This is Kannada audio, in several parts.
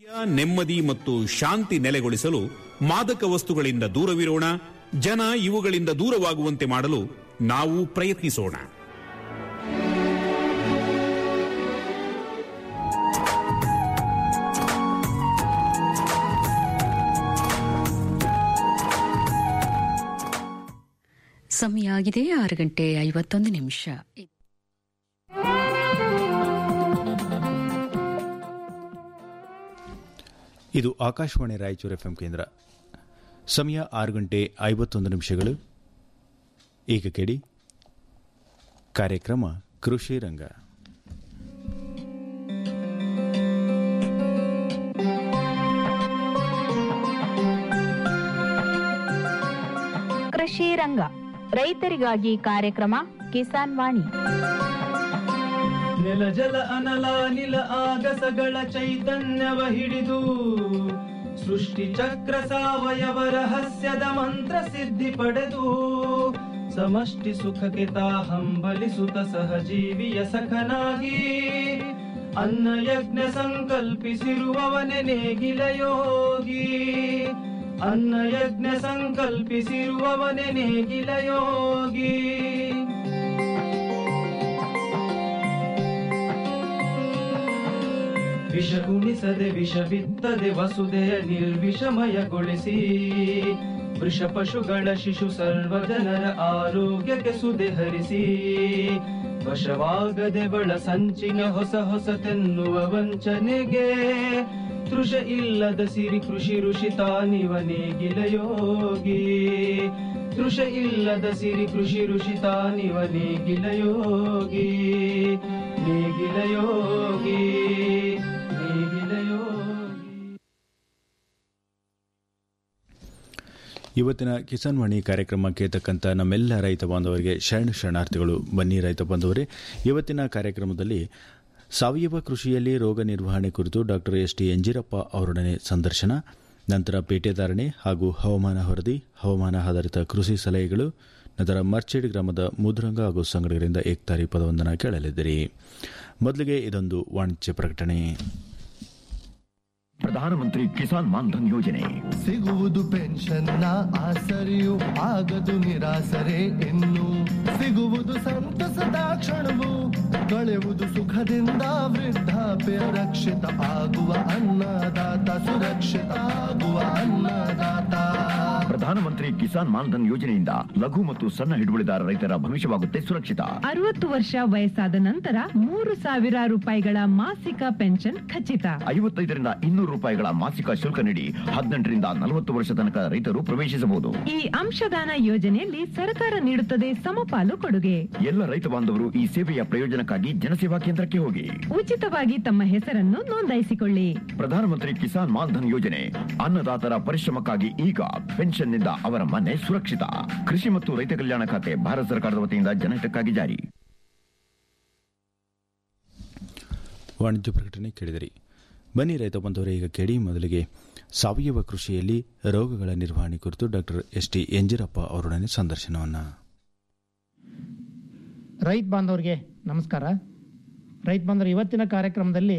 ನೆಮ್ಮದಿ ಮತ್ತು ಶಾಂತಿ ನೆಲೆಗೊಳಿಸಲು ಮಾದಕ ವಸ್ತುಗಳಿಂದ ದೂರವಿರೋಣ ಜನ ಇವುಗಳಿಂದ ದೂರವಾಗುವಂತೆ ಮಾಡಲು ನಾವು ಪ್ರಯತ್ನಿಸೋಣ ಸಮಯ ಆಗಿದೆ ಆರು ಗಂಟೆ ಐವತ್ತೊಂದು ನಿಮಿಷ ಇದು ಆಕಾಶವಾಣಿ ರಾಯಚೂರು ಎಫ್ಎಂ ಕೇಂದ್ರ ಸಮಯ ಆರು ಗಂಟೆ ಐವತ್ತೊಂದು ನಿಮಿಷಗಳು ಈಗ ಕೇಳಿ ಕಾರ್ಯಕ್ರಮ ಕೃಷಿ ರಂಗ ಕೃಷಿ ರಂಗ ರೈತರಿಗಾಗಿ ಕಾರ್ಯಕ್ರಮ ಕಿಸಾನ್ ವಾಣಿ ನೆಲ ಜಲ ಅನಲ ನಿಲ ಆಗಸಗಳ ಚೈತನ್ಯವ ಹಿಡಿದು ಸೃಷ್ಟಿ ಚಕ್ರ ಸಾವಯವ ರಹಸ್ಯದ ಮಂತ್ರ ಸಿದ್ಧಿ ಪಡೆದು ಸಮಷ್ಟಿ ಸುಖಕ್ಕೆ ತಾ ಹಂಬಲಿಸುತ್ತ ಸಹಜೀವಿಯ ಸಖನಾಗಿ ಅನ್ನ ಯಜ್ಞ ಸಂಕಲ್ಪಿಸಿರುವವನೆ ನೇಗಿಲ ಯೋಗಿ ಅನ್ನ ಯಜ್ಞ ಸಂಕಲ್ಪಿಸಿರುವವನೆ ನೇಗಿಲ ಯೋಗಿ ವಿಷ ಉಣಿಸದೆ ವಿಷ ಬಿತ್ತದೆ ವಸುದೆಯ ನಿರ್ವಿಷಮಯಗೊಳಿಸಿ ವೃಷ ಪಶುಗಳ ಶಿಶು ಸರ್ವ ಜನರ ಆರೋಗ್ಯಕ್ಕೆ ಸುದೆ ಹರಿಸಿ ವಶವಾಗದೆ ಬಳ ಸಂಚಿನ ಹೊಸ ಹೊಸತೆನ್ನುವ ವಂಚನೆಗೆ ತೃಷ ಇಲ್ಲದ ಸಿರಿ ಕೃಷಿ ಋಷಿ ತಾನಿವ ನೇಗಿಲ ಯೋಗಿ ತೃಷ ಇಲ್ಲದ ಸಿರಿ ಕೃಷಿ ಋಷಿ ತಾನಿವ ನೇಗಿಲ ಯೋಗಿ ನೇಗಿಲ ಯೋಗಿ ನೇಗಿಲ ಯೋಗಿ ಇವತ್ತಿನ ಕಿಸಾನ್ ವಾಣಿ ಕಾರ್ಯಕ್ರಮಕ್ಕೆ ತಕ್ಕಂತ ನಮ್ಮೆಲ್ಲ ರೈತ ಬಾಂಧವರಿಗೆ ಶರಣ ಶರಣಾರ್ಥಿಗಳು ಬನ್ನಿ ರೈತ ಬಾಂಧವರೇ ಇವತ್ತಿನ ಕಾರ್ಯಕ್ರಮದಲ್ಲಿ ಸಾವಯವ ಕೃಷಿಯಲ್ಲಿ ರೋಗ ನಿರ್ವಹಣೆ ಕುರಿತು ಡಾಕ್ಟರ್ ಎಸ್ ಟಿ ಎಂಜಿರಪ್ಪ ಅವರೊಡನೆ ಸಂದರ್ಶನ ನಂತರ ಪೇಟೆದಾರಣೆ ಹಾಗೂ ಹವಾಮಾನ ವರದಿ ಹವಾಮಾನ ಆಧಾರಿತ ಕೃಷಿ ಸಲಹೆಗಳು ನಂತರ ಮರ್ಚೇಡ್ ಗ್ರಾಮದ ಮುದ್ರಂಗ ಹಾಗೂ ಸಂಗಡಿಗರಿಂದ ಏಕ್ತಾರಿ ಪದವೊಂದನ್ನು ಕೇಳಲಿದ್ದೀರಿ ಮೊದಲಿಗೆ ಇದೊಂದು ವಾಣಿಜ್ಯ ಪ್ರಕಟಣೆ ಪ್ರಧಾನಮಂತ್ರಿ ಕಿಸಾನ್ ಮಾನ್ಧನ್ ಯೋಜನೆ ಸಿಗುವುದು ಪೆನ್ಷನ್ನ ಆಸರೆಯು ಆಗದು ನಿರಾಸರೆ ಇನ್ನು ಸಿಗುವುದು ಸಂತಸದ ಕ್ಷಣವು ಕಳೆಯುವುದು ಸುಖದಿಂದ ವೃದ್ಧಾಪ್ಯ ರಕ್ಷಿತ ಆಗುವ ಅನ್ನದಾತ ಸುರಕ್ಷಿತ ಆಗುವ ಅನ್ನದಾತ ಪ್ರಧಾನಮಂತ್ರಿ ಕಿಸಾನ್ ಮಾನ್ಧನ್ ಯೋಜನೆಯಿಂದ ಲಘು ಮತ್ತು ಸಣ್ಣ ಹಿಡುವಳಿದಾರ ರೈತರ ಭವಿಷ್ಯವಾಗುತ್ತೆ ಸುರಕ್ಷಿತ ಅರವತ್ತು ವರ್ಷ ವಯಸ್ಸಾದ ನಂತರ ಮೂರು ಸಾವಿರ ರೂಪಾಯಿಗಳ ಮಾಸಿಕ ಪೆನ್ಷನ್ ಖಚಿತ ಐವತ್ತೈದರಿಂದ ಇನ್ನೂರು ರೂಪಾಯಿಗಳ ಮಾಸಿಕ ಶುಲ್ಕ ನೀಡಿ ಹದಿನೆಂಟರಿಂದ ನಲವತ್ತು ವರ್ಷ ತನಕ ರೈತರು ಪ್ರವೇಶಿಸಬಹುದು ಈ ಅಂಶದಾನ ಯೋಜನೆಯಲ್ಲಿ ಸರ್ಕಾರ ನೀಡುತ್ತದೆ ಸಮಪಾಲು ಕೊಡುಗೆ ಎಲ್ಲ ರೈತ ಬಾಂಧವರು ಈ ಸೇವೆಯ ಪ್ರಯೋಜನಕ್ಕಾಗಿ ಜನಸೇವಾ ಕೇಂದ್ರಕ್ಕೆ ಹೋಗಿ ಉಚಿತವಾಗಿ ತಮ್ಮ ಹೆಸರನ್ನು ನೋಂದಾಯಿಸಿಕೊಳ್ಳಿ ಪ್ರಧಾನಮಂತ್ರಿ ಕಿಸಾನ್ ಮಾನ್ಧನ್ ಯೋಜನೆ ಅನ್ನದಾತರ ಪರಿಶ್ರಮಕ್ಕಾಗಿ ಈಗ ಪೆನ್ಷನ್ನಿಂದ ಅವರ ಮನೆ ಸುರಕ್ಷಿತ ಕೃಷಿ ಮತ್ತು ರೈತ ಕಲ್ಯಾಣ ಖಾತೆ ಭಾರತ ಸರ್ಕಾರದ ವತಿಯಿಂದ ಜನಹಿತಕ್ಕಾಗಿ ಜಾರಿ ವಾಣಿಜ್ಯ ಪ್ರಕಟಣೆ ಕೇಳಿದಿರಿ ಬನ್ನಿ ರೈತ ಬಂಧವರೇ ಈಗ ಕೇಳಿ ಮೊದಲಿಗೆ ಸಾವಯವ ಕೃಷಿಯಲ್ಲಿ ರೋಗಗಳ ನಿರ್ವಹಣೆ ಕುರಿತು ಡಾಕ್ಟರ್ ಎಸ್ ಟಿ ಎಂಜಿರಪ್ಪ ಅವರೊಡನೆ ಸಂದರ್ಶನವನ್ನು ರೈತ ಬಾಂಧವರಿಗೆ ನಮಸ್ಕಾರ ರೈತ ಬಾಂಧವರು ಇವತ್ತಿನ ಕಾರ್ಯಕ್ರಮದಲ್ಲಿ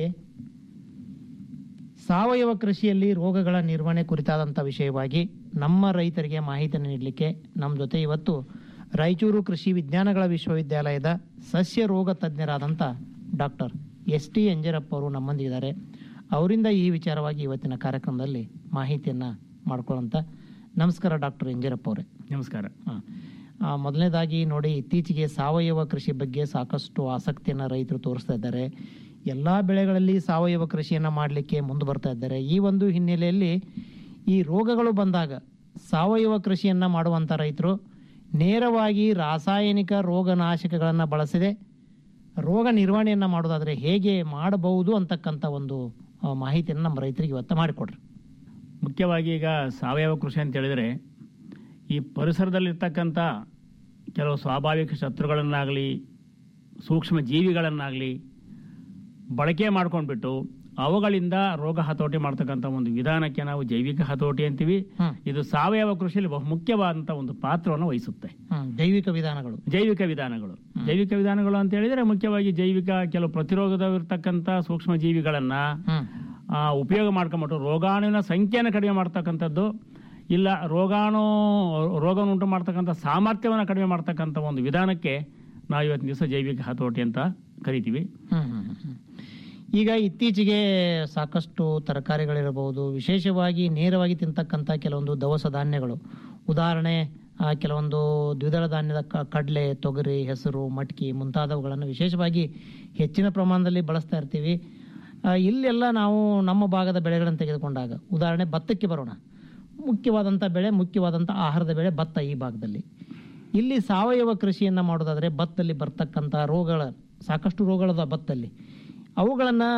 ಸಾವಯವ ಕೃಷಿಯಲ್ಲಿ ರೋಗಗಳ ನಿರ್ವಹಣೆ ಕುರಿತಾದಂಥ ವಿಷಯವಾಗಿ ನಮ್ಮ ರೈತರಿಗೆ ಮಾಹಿತಿಯನ್ನು ನೀಡಲಿಕ್ಕೆ ನಮ್ಮ ಜೊತೆ ಇವತ್ತು ರಾಯಚೂರು ಕೃಷಿ ವಿಜ್ಞಾನಗಳ ವಿಶ್ವವಿದ್ಯಾಲಯದ ಸಸ್ಯ ರೋಗ ತಜ್ಞರಾದಂಥ ಡಾಕ್ಟರ್ ಎಸ್ ಟಿ ಎಂಜರಪ್ಪ ಅವರು ನಮ್ಮೊಂದಿಗಿದ್ದಾರೆ ಅವರಿಂದ ಈ ವಿಚಾರವಾಗಿ ಇವತ್ತಿನ ಕಾರ್ಯಕ್ರಮದಲ್ಲಿ ಮಾಹಿತಿಯನ್ನು ಮಾಡ್ಕೊಳ್ಳೋಂಥ ನಮಸ್ಕಾರ ಡಾಕ್ಟರ್ ಎಂಜರಪ್ಪ ಅವರೇ ನಮಸ್ಕಾರ ಹಾಂ ಮೊದಲನೇದಾಗಿ ನೋಡಿ ಇತ್ತೀಚೆಗೆ ಸಾವಯವ ಕೃಷಿ ಬಗ್ಗೆ ಸಾಕಷ್ಟು ಆಸಕ್ತಿಯನ್ನು ರೈತರು ತೋರಿಸ್ತಾ ಇದ್ದಾರೆ ಎಲ್ಲ ಬೆಳೆಗಳಲ್ಲಿ ಸಾವಯವ ಕೃಷಿಯನ್ನು ಮಾಡಲಿಕ್ಕೆ ಮುಂದೆ ಬರ್ತಾ ಇದ್ದಾರೆ ಈ ಒಂದು ಹಿನ್ನೆಲೆಯಲ್ಲಿ ಈ ರೋಗಗಳು ಬಂದಾಗ ಸಾವಯವ ಕೃಷಿಯನ್ನು ಮಾಡುವಂಥ ರೈತರು ನೇರವಾಗಿ ರಾಸಾಯನಿಕ ರೋಗನಾಶಕಗಳನ್ನು ಬಳಸದೆ ರೋಗ ನಿರ್ವಹಣೆಯನ್ನು ಮಾಡೋದಾದರೆ ಹೇಗೆ ಮಾಡಬಹುದು ಅಂತಕ್ಕಂಥ ಒಂದು ಆ, ಮಾಹಿತಿಯನ್ನು ನಮ್ಮ ರೈತರಿಗೆ ಇವತ್ತು ಮಾಡಿಕೊಡ್ರಿ ಮುಖ್ಯವಾಗಿ ಈಗ ಸಾವಯವ ಕೃಷಿ ಅಂತ ಹೇಳಿದರೆ ಈ ಪರಿಸರದಲ್ಲಿರ್ತಕ್ಕಂಥ ಕೆಲವು ಸ್ವಾಭಾವಿಕ ಶತ್ರುಗಳನ್ನಾಗಲಿ ಸೂಕ್ಷ್ಮ ಜೀವಿಗಳನ್ನಾಗಲಿ ಬಳಕೆ ಮಾಡ್ಕೊಂಡ್ಬಿಟ್ಟು ಅವುಗಳಿಂದ ರೋಗ ಹತೋಟಿ ಮಾಡ್ತಕ್ಕಂಥ ಒಂದು ವಿಧಾನಕ್ಕೆ ನಾವು ಜೈವಿಕ ಹತೋಟಿ ಅಂತೀವಿ ಇದು ಸಾವಯವ ಕೃಷಿಯಲ್ಲಿ ಬಹು ಮುಖ್ಯವಾದಂಥ ಒಂದು ಪಾತ್ರವನ್ನು ವಹಿಸುತ್ತೆ ಹ್ಮ್, ಜೈವಿಕ ವಿಧಾನಗಳು ಜೈವಿಕ ವಿಧಾನಗಳು ಜೈವಿಕ ವಿಧಾನಗಳು ಅಂತ ಹೇಳಿದ್ರೆ ಮುಖ್ಯವಾಗಿ ಜೈವಿಕ ಕೆಲವು ಪ್ರತಿರೋಧವಿರ್ತಕ್ಕಂಥ ಸೂಕ್ಷ್ಮ ಜೀವಿಗಳನ್ನ ಆ, ಉಪಯೋಗ ಮಾಡ್ಕೊಂಬಿಟ್ಟು ರೋಗಾಣುವಿನ ಸಂಖ್ಯೆಯನ್ನು ಕಡಿಮೆ ಮಾಡ್ತಕ್ಕಂಥದ್ದು ಇಲ್ಲ ರೋಗಾಣು ರೋಗವನ್ನು ಉಂಟು ಮಾಡ್ತಕ್ಕಂಥ ಸಾಮರ್ಥ್ಯವನ್ನು ಕಡಿಮೆ ಮಾಡ್ತಕ್ಕಂಥ ಒಂದು ವಿಧಾನಕ್ಕೆ ನಾವು ಇವತ್ತಿನ ದಿವಸ ಜೈವಿಕ ಹತೋಟಿ ಅಂತ ಕರಿತೀವಿ ಹ್ಮ್, ಹ್ಮ್, ಹ್ಮ್, ಹ್ಮ್. ಈಗ ಇತ್ತೀಚೆಗೆ ಸಾಕಷ್ಟು ತರಕಾರಿಗಳಿರಬಹುದು ವಿಶೇಷವಾಗಿ ನೇರವಾಗಿ ತಿಂತಕ್ಕಂಥ ಕೆಲವೊಂದು ದವಸ ಧಾನ್ಯಗಳು ಉದಾಹರಣೆ ಆ, ಕೆಲವೊಂದು ದ್ವಿದಳ ಧಾನ್ಯದ ಕ- ಕಡಲೆ ತೊಗರಿ ಹೆಸರು ಮಟ್ಕಿ ಮುಂತಾದವುಗಳನ್ನು ವಿಶೇಷವಾಗಿ ಹೆಚ್ಚಿನ ಪ್ರಮಾಣದಲ್ಲಿ ಬಳಸ್ತಾ ಇರ್ತೀವಿ ಆ, ಇಲ್ಲೆಲ್ಲ ನಾವು ನಮ್ಮ ಭಾಗದ ಬೆಳೆಗಳನ್ನು ತೆಗೆದುಕೊಂಡಾಗ ಉದಾಹರಣೆ ಭತ್ತಕ್ಕೆ ಬರೋಣ ಮುಖ್ಯವಾದಂಥ ಬೆಳೆ ಮುಖ್ಯವಾದಂಥ ಆಹಾರದ ಬೆಳೆ ಭತ್ತ ಈ ಭಾಗದಲ್ಲಿ ಇಲ್ಲಿ ಸಾವಯವ ಕೃಷಿಯನ್ನು ಮಾಡೋದಾದರೆ ಭತ್ತದಲ್ಲಿ ಬರ್ತಕ್ಕಂಥ ರೋಗಗಳ ಸಾಕಷ್ಟು ರೋಗಗಳದ ಭತ್ತಲ್ಲಿ ಅವುಗಳನ್ನು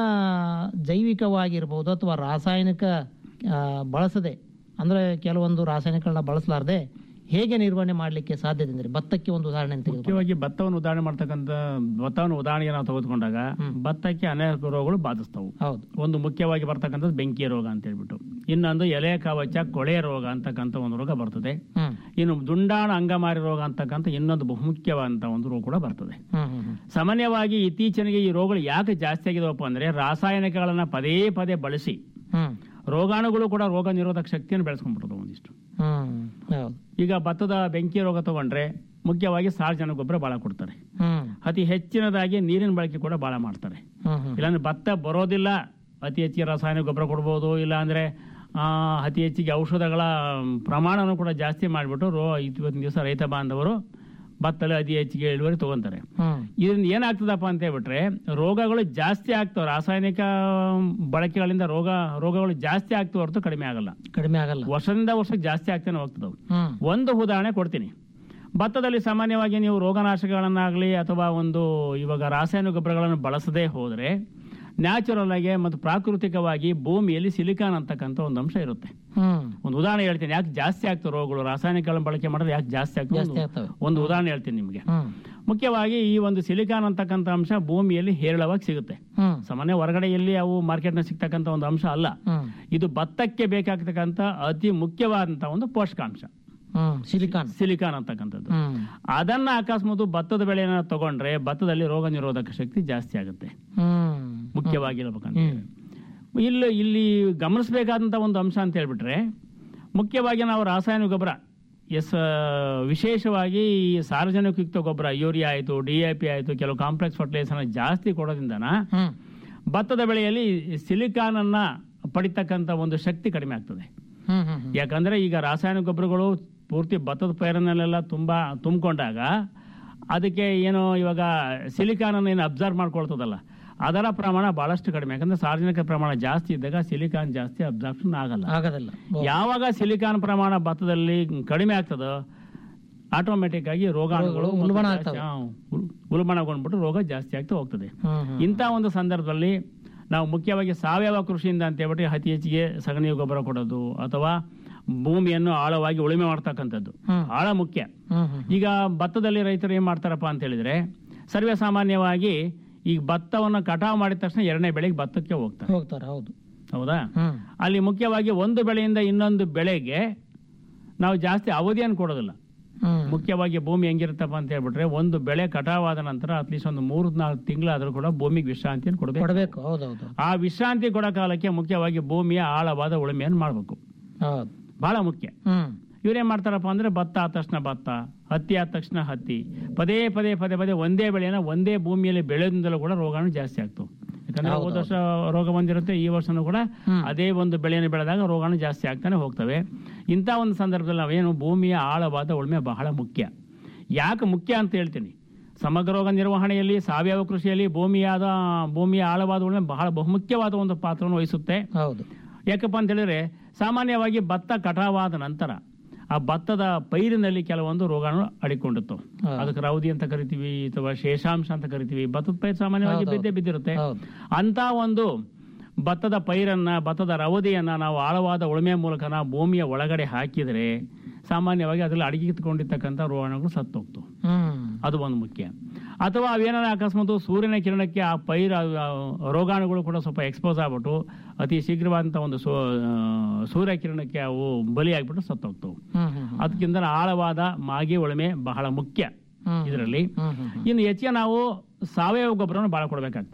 ಜೈವಿಕವಾಗಿರ್ಬೋದು ಅಥವಾ ರಾಸಾಯನಿಕ ಆ, ಬಳಸದೆ ಅಂದರೆ ಕೆಲವೊಂದು ರಾಸಾಯನಿಕಗಳನ್ನ ಬಳಸಲಾರದೆ ಹೇಗೆ ನಿರ್ವಹಣೆ ಮಾಡಲಿಕ್ಕೆ ಸಾಧ್ಯತೆ ಅಂದರೆ ಭತ್ತಕ್ಕೆ ಒಂದು ಉದಾಹರಣೆ ಅಂತ ತೆಗೆದುಕೊಂಡು ಮುಖ್ಯವಾಗಿ ಭತ್ತವನ್ನು ಉದಾಹರಣೆ ಮಾಡ್ತಕ್ಕಂಥ ಭತ್ತವನ್ನು ಉದಾಹರಣೆಗೆ ನಾವು ತೆಗೆದುಕೊಂಡಾಗ ಭತ್ತಕ್ಕೆ ಅನೇಕ ರೋಗಗಳು ಬಾಧಿಸ್ತವು ಹೌದು ಒಂದು ಮುಖ್ಯವಾಗಿ ಬರ್ತಕ್ಕಂಥದ್ದು ಬೆಂಕಿ ರೋಗ ಅಂತ ಹೇಳ್ಬಿಟ್ಟು ಇನ್ನೊಂದು ಎಲೆ ಕವಚ ಕೊಳೆ ರೋಗ ಅಂತಕ್ಕಂಥ ಒಂದು ರೋಗ ಬರ್ತದೆ ಹ್ಮ್ ಇನ್ನು ದುಂಡಾಣ ಅಂಗಮಾರಿ ರೋಗ ಅಂತಕ್ಕಂಥ ಇನ್ನೊಂದು ಬಹುಮುಖ್ಯವಾದಂಥ ಒಂದು ರೋಗ ಕೂಡ ಬರ್ತದೆ ಹ್ಮ್ ಹ್ಮ್ ಹ್ಮ್ ಸಾಮಾನ್ಯವಾಗಿ ಇತ್ತೀಚೆಗೆ ಈ ರೋಗಗಳು ಯಾಕೆ ಜಾಸ್ತಿ ಆಗಿದವಪ್ಪ ಅಂದ್ರೆ ರಾಸಾಯನಿಕಗಳನ್ನ ಪದೇ ಪದೇ ಬಳಸಿ ಹ್ಮ್ ರೋಗಾಣುಗಳು ಕೂಡ ರೋಗ ನಿರೋಧಕ ಶಕ್ತಿಯನ್ನು ಬೆಳೆಸ್ಕೊಂಡ್ಬಿಡ್ತವೆ ಒಂದಿಷ್ಟು ಹ್ಮ್ ಹೌದು ಈಗ ಭತ್ತದ ಬೆಂಕಿ ರೋಗ ತಗೊಂಡ್ರೆ ಮುಖ್ಯವಾಗಿ ಸಾರ್ವಜನಿಕ ಗೊಬ್ಬರ ಬಹಳ ಕೊಡ್ತಾರೆ ಹ್ಮ್ ಅತಿ ಹೆಚ್ಚಿನದಾಗಿ ನೀರಿನ ಬಳಕೆ ಕೂಡ ಬಹಳ ಮಾಡ್ತಾರೆ ಹ್ಮ್ ಹ್ಮ್ ಇಲ್ಲಾಂದ್ರೆ ಭತ್ತ ಬರೋದಿಲ್ಲ ಅತಿ ಹೆಚ್ಚಿಗೆ ರಾಸಾಯನಿಕ ಗೊಬ್ಬರ ಕೊಡ್ಬೋದು ಇಲ್ಲ ಅಂದ್ರೆ ಆ, ಅತಿ ಹೆಚ್ಚಿಗೆ ಔಷಧಗಳ ಪ್ರಮಾಣನೂ ಕೂಡ ಜಾಸ್ತಿ ಮಾಡಿಬಿಟ್ಟು ರೋ ಇವತ್ತಿನ ದಿವಸ ರೈತ ಬಾಂಧವರು ಭತ್ತದಲ್ಲಿ ಅತಿ ಹೆಚ್ಚಿಗೆ ಇಳುವರಿ ತಗೊಂತಾರೆ ಹ್ಮ್ ಇದರಿಂದ ಏನಾಗ್ತದಪ್ಪ ಅಂತ ಹೇಳ್ಬಿಟ್ರೆ ರೋಗಗಳು ಜಾಸ್ತಿ ಆಗ್ತವೆ ರಾಸಾಯನಿಕ ಬಳಕೆಗಳಿಂದ ರೋಗ ರೋಗಗಳು ಜಾಸ್ತಿ ಆಗ್ತವೆ ಹೊರತು ಕಡಿಮೆ ಆಗಲ್ಲ ಕಡಿಮೆ ಆಗಲ್ಲ ವರ್ಷದಿಂದ ವರ್ಷಕ್ಕೆ ಜಾಸ್ತಿ ಆಗ್ತಾನೆ ಹೋಗ್ತದವು ಹ್ಮ್ ಒಂದು ಉದಾಹರಣೆ ಕೊಡ್ತೀನಿ ಭತ್ತದಲ್ಲಿ ಸಾಮಾನ್ಯವಾಗಿ ನೀವು ರೋಗನಾಶಕಗಳನ್ನಾಗಲಿ ಅಥವಾ ಒಂದು ಇವಾಗ ರಾಸಾಯನಿಕ ಗೊಬ್ಬರಗಳನ್ನು ಬಳಸದೇ ಹೋದರೆ ನ್ಯಾಚುರಲ್ ಆಗಿ ಮತ್ತು ಪ್ರಾಕೃತಿಕವಾಗಿ ಭೂಮಿಯಲ್ಲಿ ಸಿಲಿಕಾನ್ ಅಂತಕ್ಕಂಥ ಒಂದು ಅಂಶ ಇರುತ್ತೆ ಹ್ಮ್ ಒಂದು ಉದಾಹರಣೆ ಹೇಳ್ತೀನಿ ಯಾಕೆ ಜಾಸ್ತಿ ಆಗ್ತವೆ ರೋಗಗಳು ರಾಸಾಯನಿಕಗಳನ್ನು ಬಳಕೆ ಮಾಡಿದ್ರೆ ಯಾಕೆ ಜಾಸ್ತಿ ಆಗ್ತವೆ ಜಾಸ್ತಿ ಒಂದು- ಆಗ್ತವೆ. ಒಂದು ಉದಾಹರಣೆ ಹೇಳ್ತೀನಿ ನಿಮಗೆ ಹ್ಮ್ ಮುಖ್ಯವಾಗಿ ಈ ಒಂದು ಸಿಲಿಕಾನ್ ಅಂತಕ್ಕಂಥ ಅಂಶ ಭೂಮಿಯಲ್ಲಿ ಹೇರಳವಾಗಿ ಸಿಗುತ್ತೆ ಹ್ಮ್ ಸಾಮಾನ್ಯ ಹೊರಗಡೆಯಲ್ಲಿ ಅವು ಮಾರ್ಕೆಟ್ನ ಸಿಗ್ತಕ್ಕಂಥ ಒಂದು ಅಂಶ ಅಲ್ಲ ಹ್ಮ್ ಇದು ಭತ್ತಕ್ಕೆ ಬೇಕಾಗ್ತಕ್ಕಂಥ ಅತಿ ಮುಖ್ಯವಾದಂಥ ಒಂದು ಪೋಷಕಾಂಶ ಹ್ಮ್ ಸಿಲಿಕಾನ್ ಸಿಲಿಕಾನ್ ಅಂತಕ್ಕಂಥದ್ದು ಹ್ಮ್ ಅದನ್ನ ಅಕಸ್ಮಾತ್ ಭತ್ತದ ಬೆಳೆಯನ್ನ ತಗೊಂಡ್ರೆ ಭತ್ತದಲ್ಲಿ ರೋಗ ನಿರೋಧಕ ಶಕ್ತಿ ಜಾಸ್ತಿ ಆಗುತ್ತೆ ಹ್ಮ್ ಮುಖ್ಯವಾಗಿರ್ಬೇಕಂತ ಇಲ್ಲಿ ಇಲ್ಲಿ ಗಮನಿಸಬೇಕಾದಂತ ಒಂದು ಅಂಶ ಅಂತ ಹೇಳ್ಬಿಟ್ರೆ ಮುಖ್ಯವಾಗಿ ನಾವು ರಾಸಾಯನಿಕ ಗೊಬ್ಬರ ಎಸ್ ವಿಶೇಷವಾಗಿ ಈ ಸಾರ್ವಜನಿಕಯುಕ್ತ ಗೊಬ್ಬರ ಯೂರಿಯಾ ಆಯಿತು ಡಿ ಎ ಪಿ ಆಯಿತು ಕೆಲವು ಕಾಂಪ್ಲೆಕ್ಸ್ ಫರ್ಟಿಲೈಸರ್ನ ಜಾಸ್ತಿ ಕೊಡೋದ್ರಿಂದನ ಹ್ಮ್ ಭತ್ತದ ಬೆಳೆಯಲ್ಲಿ ಸಿಲಿಕಾನ್ ಅನ್ನ ಪಡಿತಕ್ಕಂಥ ಒಂದು ಶಕ್ತಿ ಕಡಿಮೆ ಆಗ್ತದೆ ಹ್ಮ್ ಹ್ಮ್ ಹ್ಮ್ ಯಾಕಂದ್ರೆ ಈಗ ರಾಸಾಯನಿಕ ಗೊಬ್ಬರಗಳು ಪೂರ್ತಿ ಭತ್ತದ ಪೈರನಲ್ಲೆಲ್ಲ ತುಂಬಾ ತುಂಬಿಕೊಂಡಾಗ ಅದಕ್ಕೆ ಏನು ಇವಾಗ ಸಿಲಿಕಾನ್ ಅನ್ನು ಏನು ಅಬ್ಸರ್ವ್ ಮಾಡ್ಕೊಳ್ತದಲ್ಲ ಅದರ ಪ್ರಮಾಣ ಬಹಳಷ್ಟು ಕಡಿಮೆ ಯಾಕಂದ್ರೆ ಸಾರ್ವಜನಿಕ ಪ್ರಮಾಣ ಜಾಸ್ತಿ ಇದ್ದಾಗ ಸಿಲಿಕಾನ್ ಜಾಸ್ತಿ ಅಬ್ಸಾರ್ಪ್ಷನ್ ಆಗಲ್ಲ ಆಗೋದಿಲ್ಲ ಯಾವಾಗ ಸಿಲಿಕಾನ್ ಪ್ರಮಾಣ ಭತ್ತದಲ್ಲಿ ಕಡಿಮೆ ಆಗ್ತದೋ ಆಟೋಮೆಟಿಕ್ ಆಗಿ ರೋಗಾಣುಗಳು ರೋಗಗಳು ಉಲ್ಬಣ ಆಗ್ತವೆ. ಹಾ, ಉಲ್- ಉಲ್ಬಣಗೊಂಡ್ಬಿಟ್ಟು ರೋಗ ಜಾಸ್ತಿ ಆಗ್ತಾ ಹೋಗ್ತದೆ ಹ್ಮ್ ಹ್ಮ್ ಇಂಥ ಒಂದು ಸಂದರ್ಭದಲ್ಲಿ ನಾವು ಮುಖ್ಯವಾಗಿ ಸಾವಯವ ಕೃಷಿಯಿಂದ ಅಂತ ಹೇಳ್ಬಿಟ್ಟು ಅತಿ ಹೆಚ್ಚಿಗೆ ಸಗಣಿ ಗೊಬ್ಬರ ಕೊಡೋದು ಅಥವಾ ಭೂಮಿಯನ್ನು ಆಳವಾಗಿ ಉಳುಮೆ ಮಾಡ್ತಕ್ಕಂಥದ್ದು ಹ್ಮ್. ಆಳ ಮುಖ್ಯ ಹ್ಮ್ ಹ್ಮ್ ಈಗ ಭತ್ತದಲ್ಲಿ ರೈತರು ಏನ್ ಮಾಡ್ತಾರಪ್ಪ ಅಂತ ಹೇಳಿದ್ರೆ ಸರ್ವೇ ಸಾಮಾನ್ಯವಾಗಿ ಈಗ ಭತ್ತವನ್ನು ಕಟಾವು ಮಾಡಿದ ತಕ್ಷಣ ಎರಡನೇ ಬೆಳೆಗೆ ಭತ್ತಕ್ಕೆ ಹೋಗ್ತಾರೆ ಹೋಗ್ತಾರೆ ಹೌದು ಹೌದಾ ಹ್ಮ್ ಅಲ್ಲಿ ಮುಖ್ಯವಾಗಿ ಒಂದು ಬೆಳೆಯಿಂದ ಇನ್ನೊಂದು ಬೆಳೆಗೆ ನಾವು ಜಾಸ್ತಿ ಅವಧಿಯನ್ನು ಕೊಡೋದಿಲ್ಲ ಹ್ಮ್ ಮುಖ್ಯವಾಗಿ ಭೂಮಿ ಹೆಂಗಿರುತ್ತಪ್ಪ ಅಂತ ಹೇಳ್ಬಿಟ್ರೆ ಒಂದು ಬೆಳೆ ಕಟಾವಾದ ನಂತರ ಅಟ್ಲೀಸ್ಟ್ ಒಂದು ಮೂರು ನಾಲ್ಕು ತಿಂಗಳಾದ್ರೂ ಕೂಡ ಭೂಮಿಗೆ ವಿಶ್ರಾಂತಿಯನ್ನು ಕೊಡಬೇಕು ಕೊಡಬೇಕು ಹೌದೌದು ಆ ವಿಶ್ರಾಂತಿ ಕೊಡೋ ಕಾಲಕ್ಕೆ ಮುಖ್ಯವಾಗಿ ಭೂಮಿಯ ಆಳವಾದ ಉಳುಮೆಯನ್ನು ಮಾಡಬೇಕು ಹೌದು ಬಹಳ ಮುಖ್ಯ ಹ್ಮ್ ಇವ್ರೇನ್ ಮಾಡ್ತಾರಪ್ಪ ಅಂದ್ರೆ ಭತ್ತ ಆದ ತಕ್ಷಣ ಭತ್ತ ಹತ್ತಿ ಆದ ತಕ್ಷಣ ಹತ್ತಿ ಪದೇ ಪದೇ ಪದೇ ಪದೇ ಒಂದೇ ಬೆಳೆನ ಒಂದೇ ಭೂಮಿಯಲ್ಲಿ ಬೆಳೆದಿಂದಲೂ ಕೂಡ ರೋಗಾಣು ಜಾಸ್ತಿ ಆಗ್ತವೆ ಯಾಕಂದ್ರೆ ಹೋದ ವರ್ಷ ರೋಗ ಬಂದಿರುತ್ತೆ ಈ ವರ್ಷನೂ ಕೂಡ ಅದೇ ಒಂದು ಬೆಳೆಯನ್ನು ಬೆಳೆದಾಗ ರೋಗಾಣು ಜಾಸ್ತಿ ಆಗ್ತಾನೆ ಹೋಗ್ತವೆ ಇಂಥ ಒಂದು ಸಂದರ್ಭದಲ್ಲಿ ನಾವೇನು ಭೂಮಿಯ ಆಳವಾದ ಉಳುಮೆ ಬಹಳ ಮುಖ್ಯ ಯಾಕೆ ಮುಖ್ಯ ಅಂತ ಹೇಳ್ತೀನಿ ಸಮಗ್ರ ರೋಗ ನಿರ್ವಹಣೆಯಲ್ಲಿ ಸಾವಯವ ಕೃಷಿಯಲ್ಲಿ ಭೂಮಿಯಾದ ಭೂಮಿಯ ಆಳವಾದ ಉಳುಮೆ ಬಹಳ ಬಹುಮುಖ್ಯವಾದ ಒಂದು ಪಾತ್ರವನ್ನು ವಹಿಸುತ್ತೆ ಹೌದು ಯಾಕಪ್ಪ ಅಂತ ಹೇಳಿದ್ರೆ ಸಾಮಾನ್ಯವಾಗಿ ಭತ್ತ ಕಟಾವಾದ ನಂತರ ಆ ಭತ್ತದ ಪೈರಿನಲ್ಲಿ ಕೆಲವೊಂದು ರೋಗಾಣು ಅಡಿಕೊಂಡಿರ್ತವೆ ಹಾ. ಅದಕ್ಕೆ ರೌದಿ ಅಂತ ಕರಿತೀವಿ ಅಥವಾ ಶೇಷಾಂಶ ಅಂತ ಕರಿತೀವಿ ಭತ್ತದ ಪೈರು ಸಾಮಾನ್ಯವಾಗಿ ಹೌದು, ಬಿದ್ದೇ ಬಿದ್ದಿರುತ್ತೆ ಹೌದು. ಅಂತ ಒಂದು ಭತ್ತದ ಪೈರನ್ನ ಭತ್ತದ ರವದಿಯನ್ನ ನಾವು ಆಳವಾದ ಉಳುಮೆ ಮೂಲಕ ನಾವು ಭೂಮಿಯ ಒಳಗಡೆ ಹಾಕಿದರೆ ಸಾಮಾನ್ಯವಾಗಿ ಅದರಲ್ಲಿ ಅಡಗಿಟ್ಕೊಂಡಿರ್ತಕ್ಕಂಥ ರೋಗಾಣುಗಳು ಸತ್ತೋಗ್ತವೆ ಹ್ಮ್ ಅದು ಒಂದು ಮುಖ್ಯ ಅಥವಾ ಅವೇನಾರ ಅಕಸ್ಮಾತ್ ಸೂರ್ಯನ ಕಿರಣಕ್ಕೆ ಆ ಪೈರ ಆ, ರೋಗಾಣುಗಳು ಕೂಡ ಸ್ವಲ್ಪ ಎಕ್ಸ್ಪೋಸ್ ಆಗ್ಬಿಟ್ಟು ಅತಿ ಶೀಘ್ರವಾದಂಥ ಒಂದು ಸೂ ಆ, ಸೂರ್ಯ ಕಿರಣಕ್ಕೆ ಅವು ಬಲಿಯಾಗ್ಬಿಟ್ಟು ಸತ್ತೋಗ್ತವೆ ಹ್ಮ್ ಹ್ಮ್ ಅದಕ್ಕಿಂತ ಆಳವಾದ ಮಾಗಿ ಉಳುಮೆ ಬಹಳ ಮುಖ್ಯ ಹ್ಮ್. ಇದರಲ್ಲಿ ಹ್ಮ್ ಹ್ಮ್ ಇನ್ನು ಹೆಚ್ಚಿಗೆ ನಾವು ಸಾವಯವ ಗೊಬ್ಬರವನ್ನು ಭಾಳ ಕೊಡಬೇಕಾಗ್ತದೆ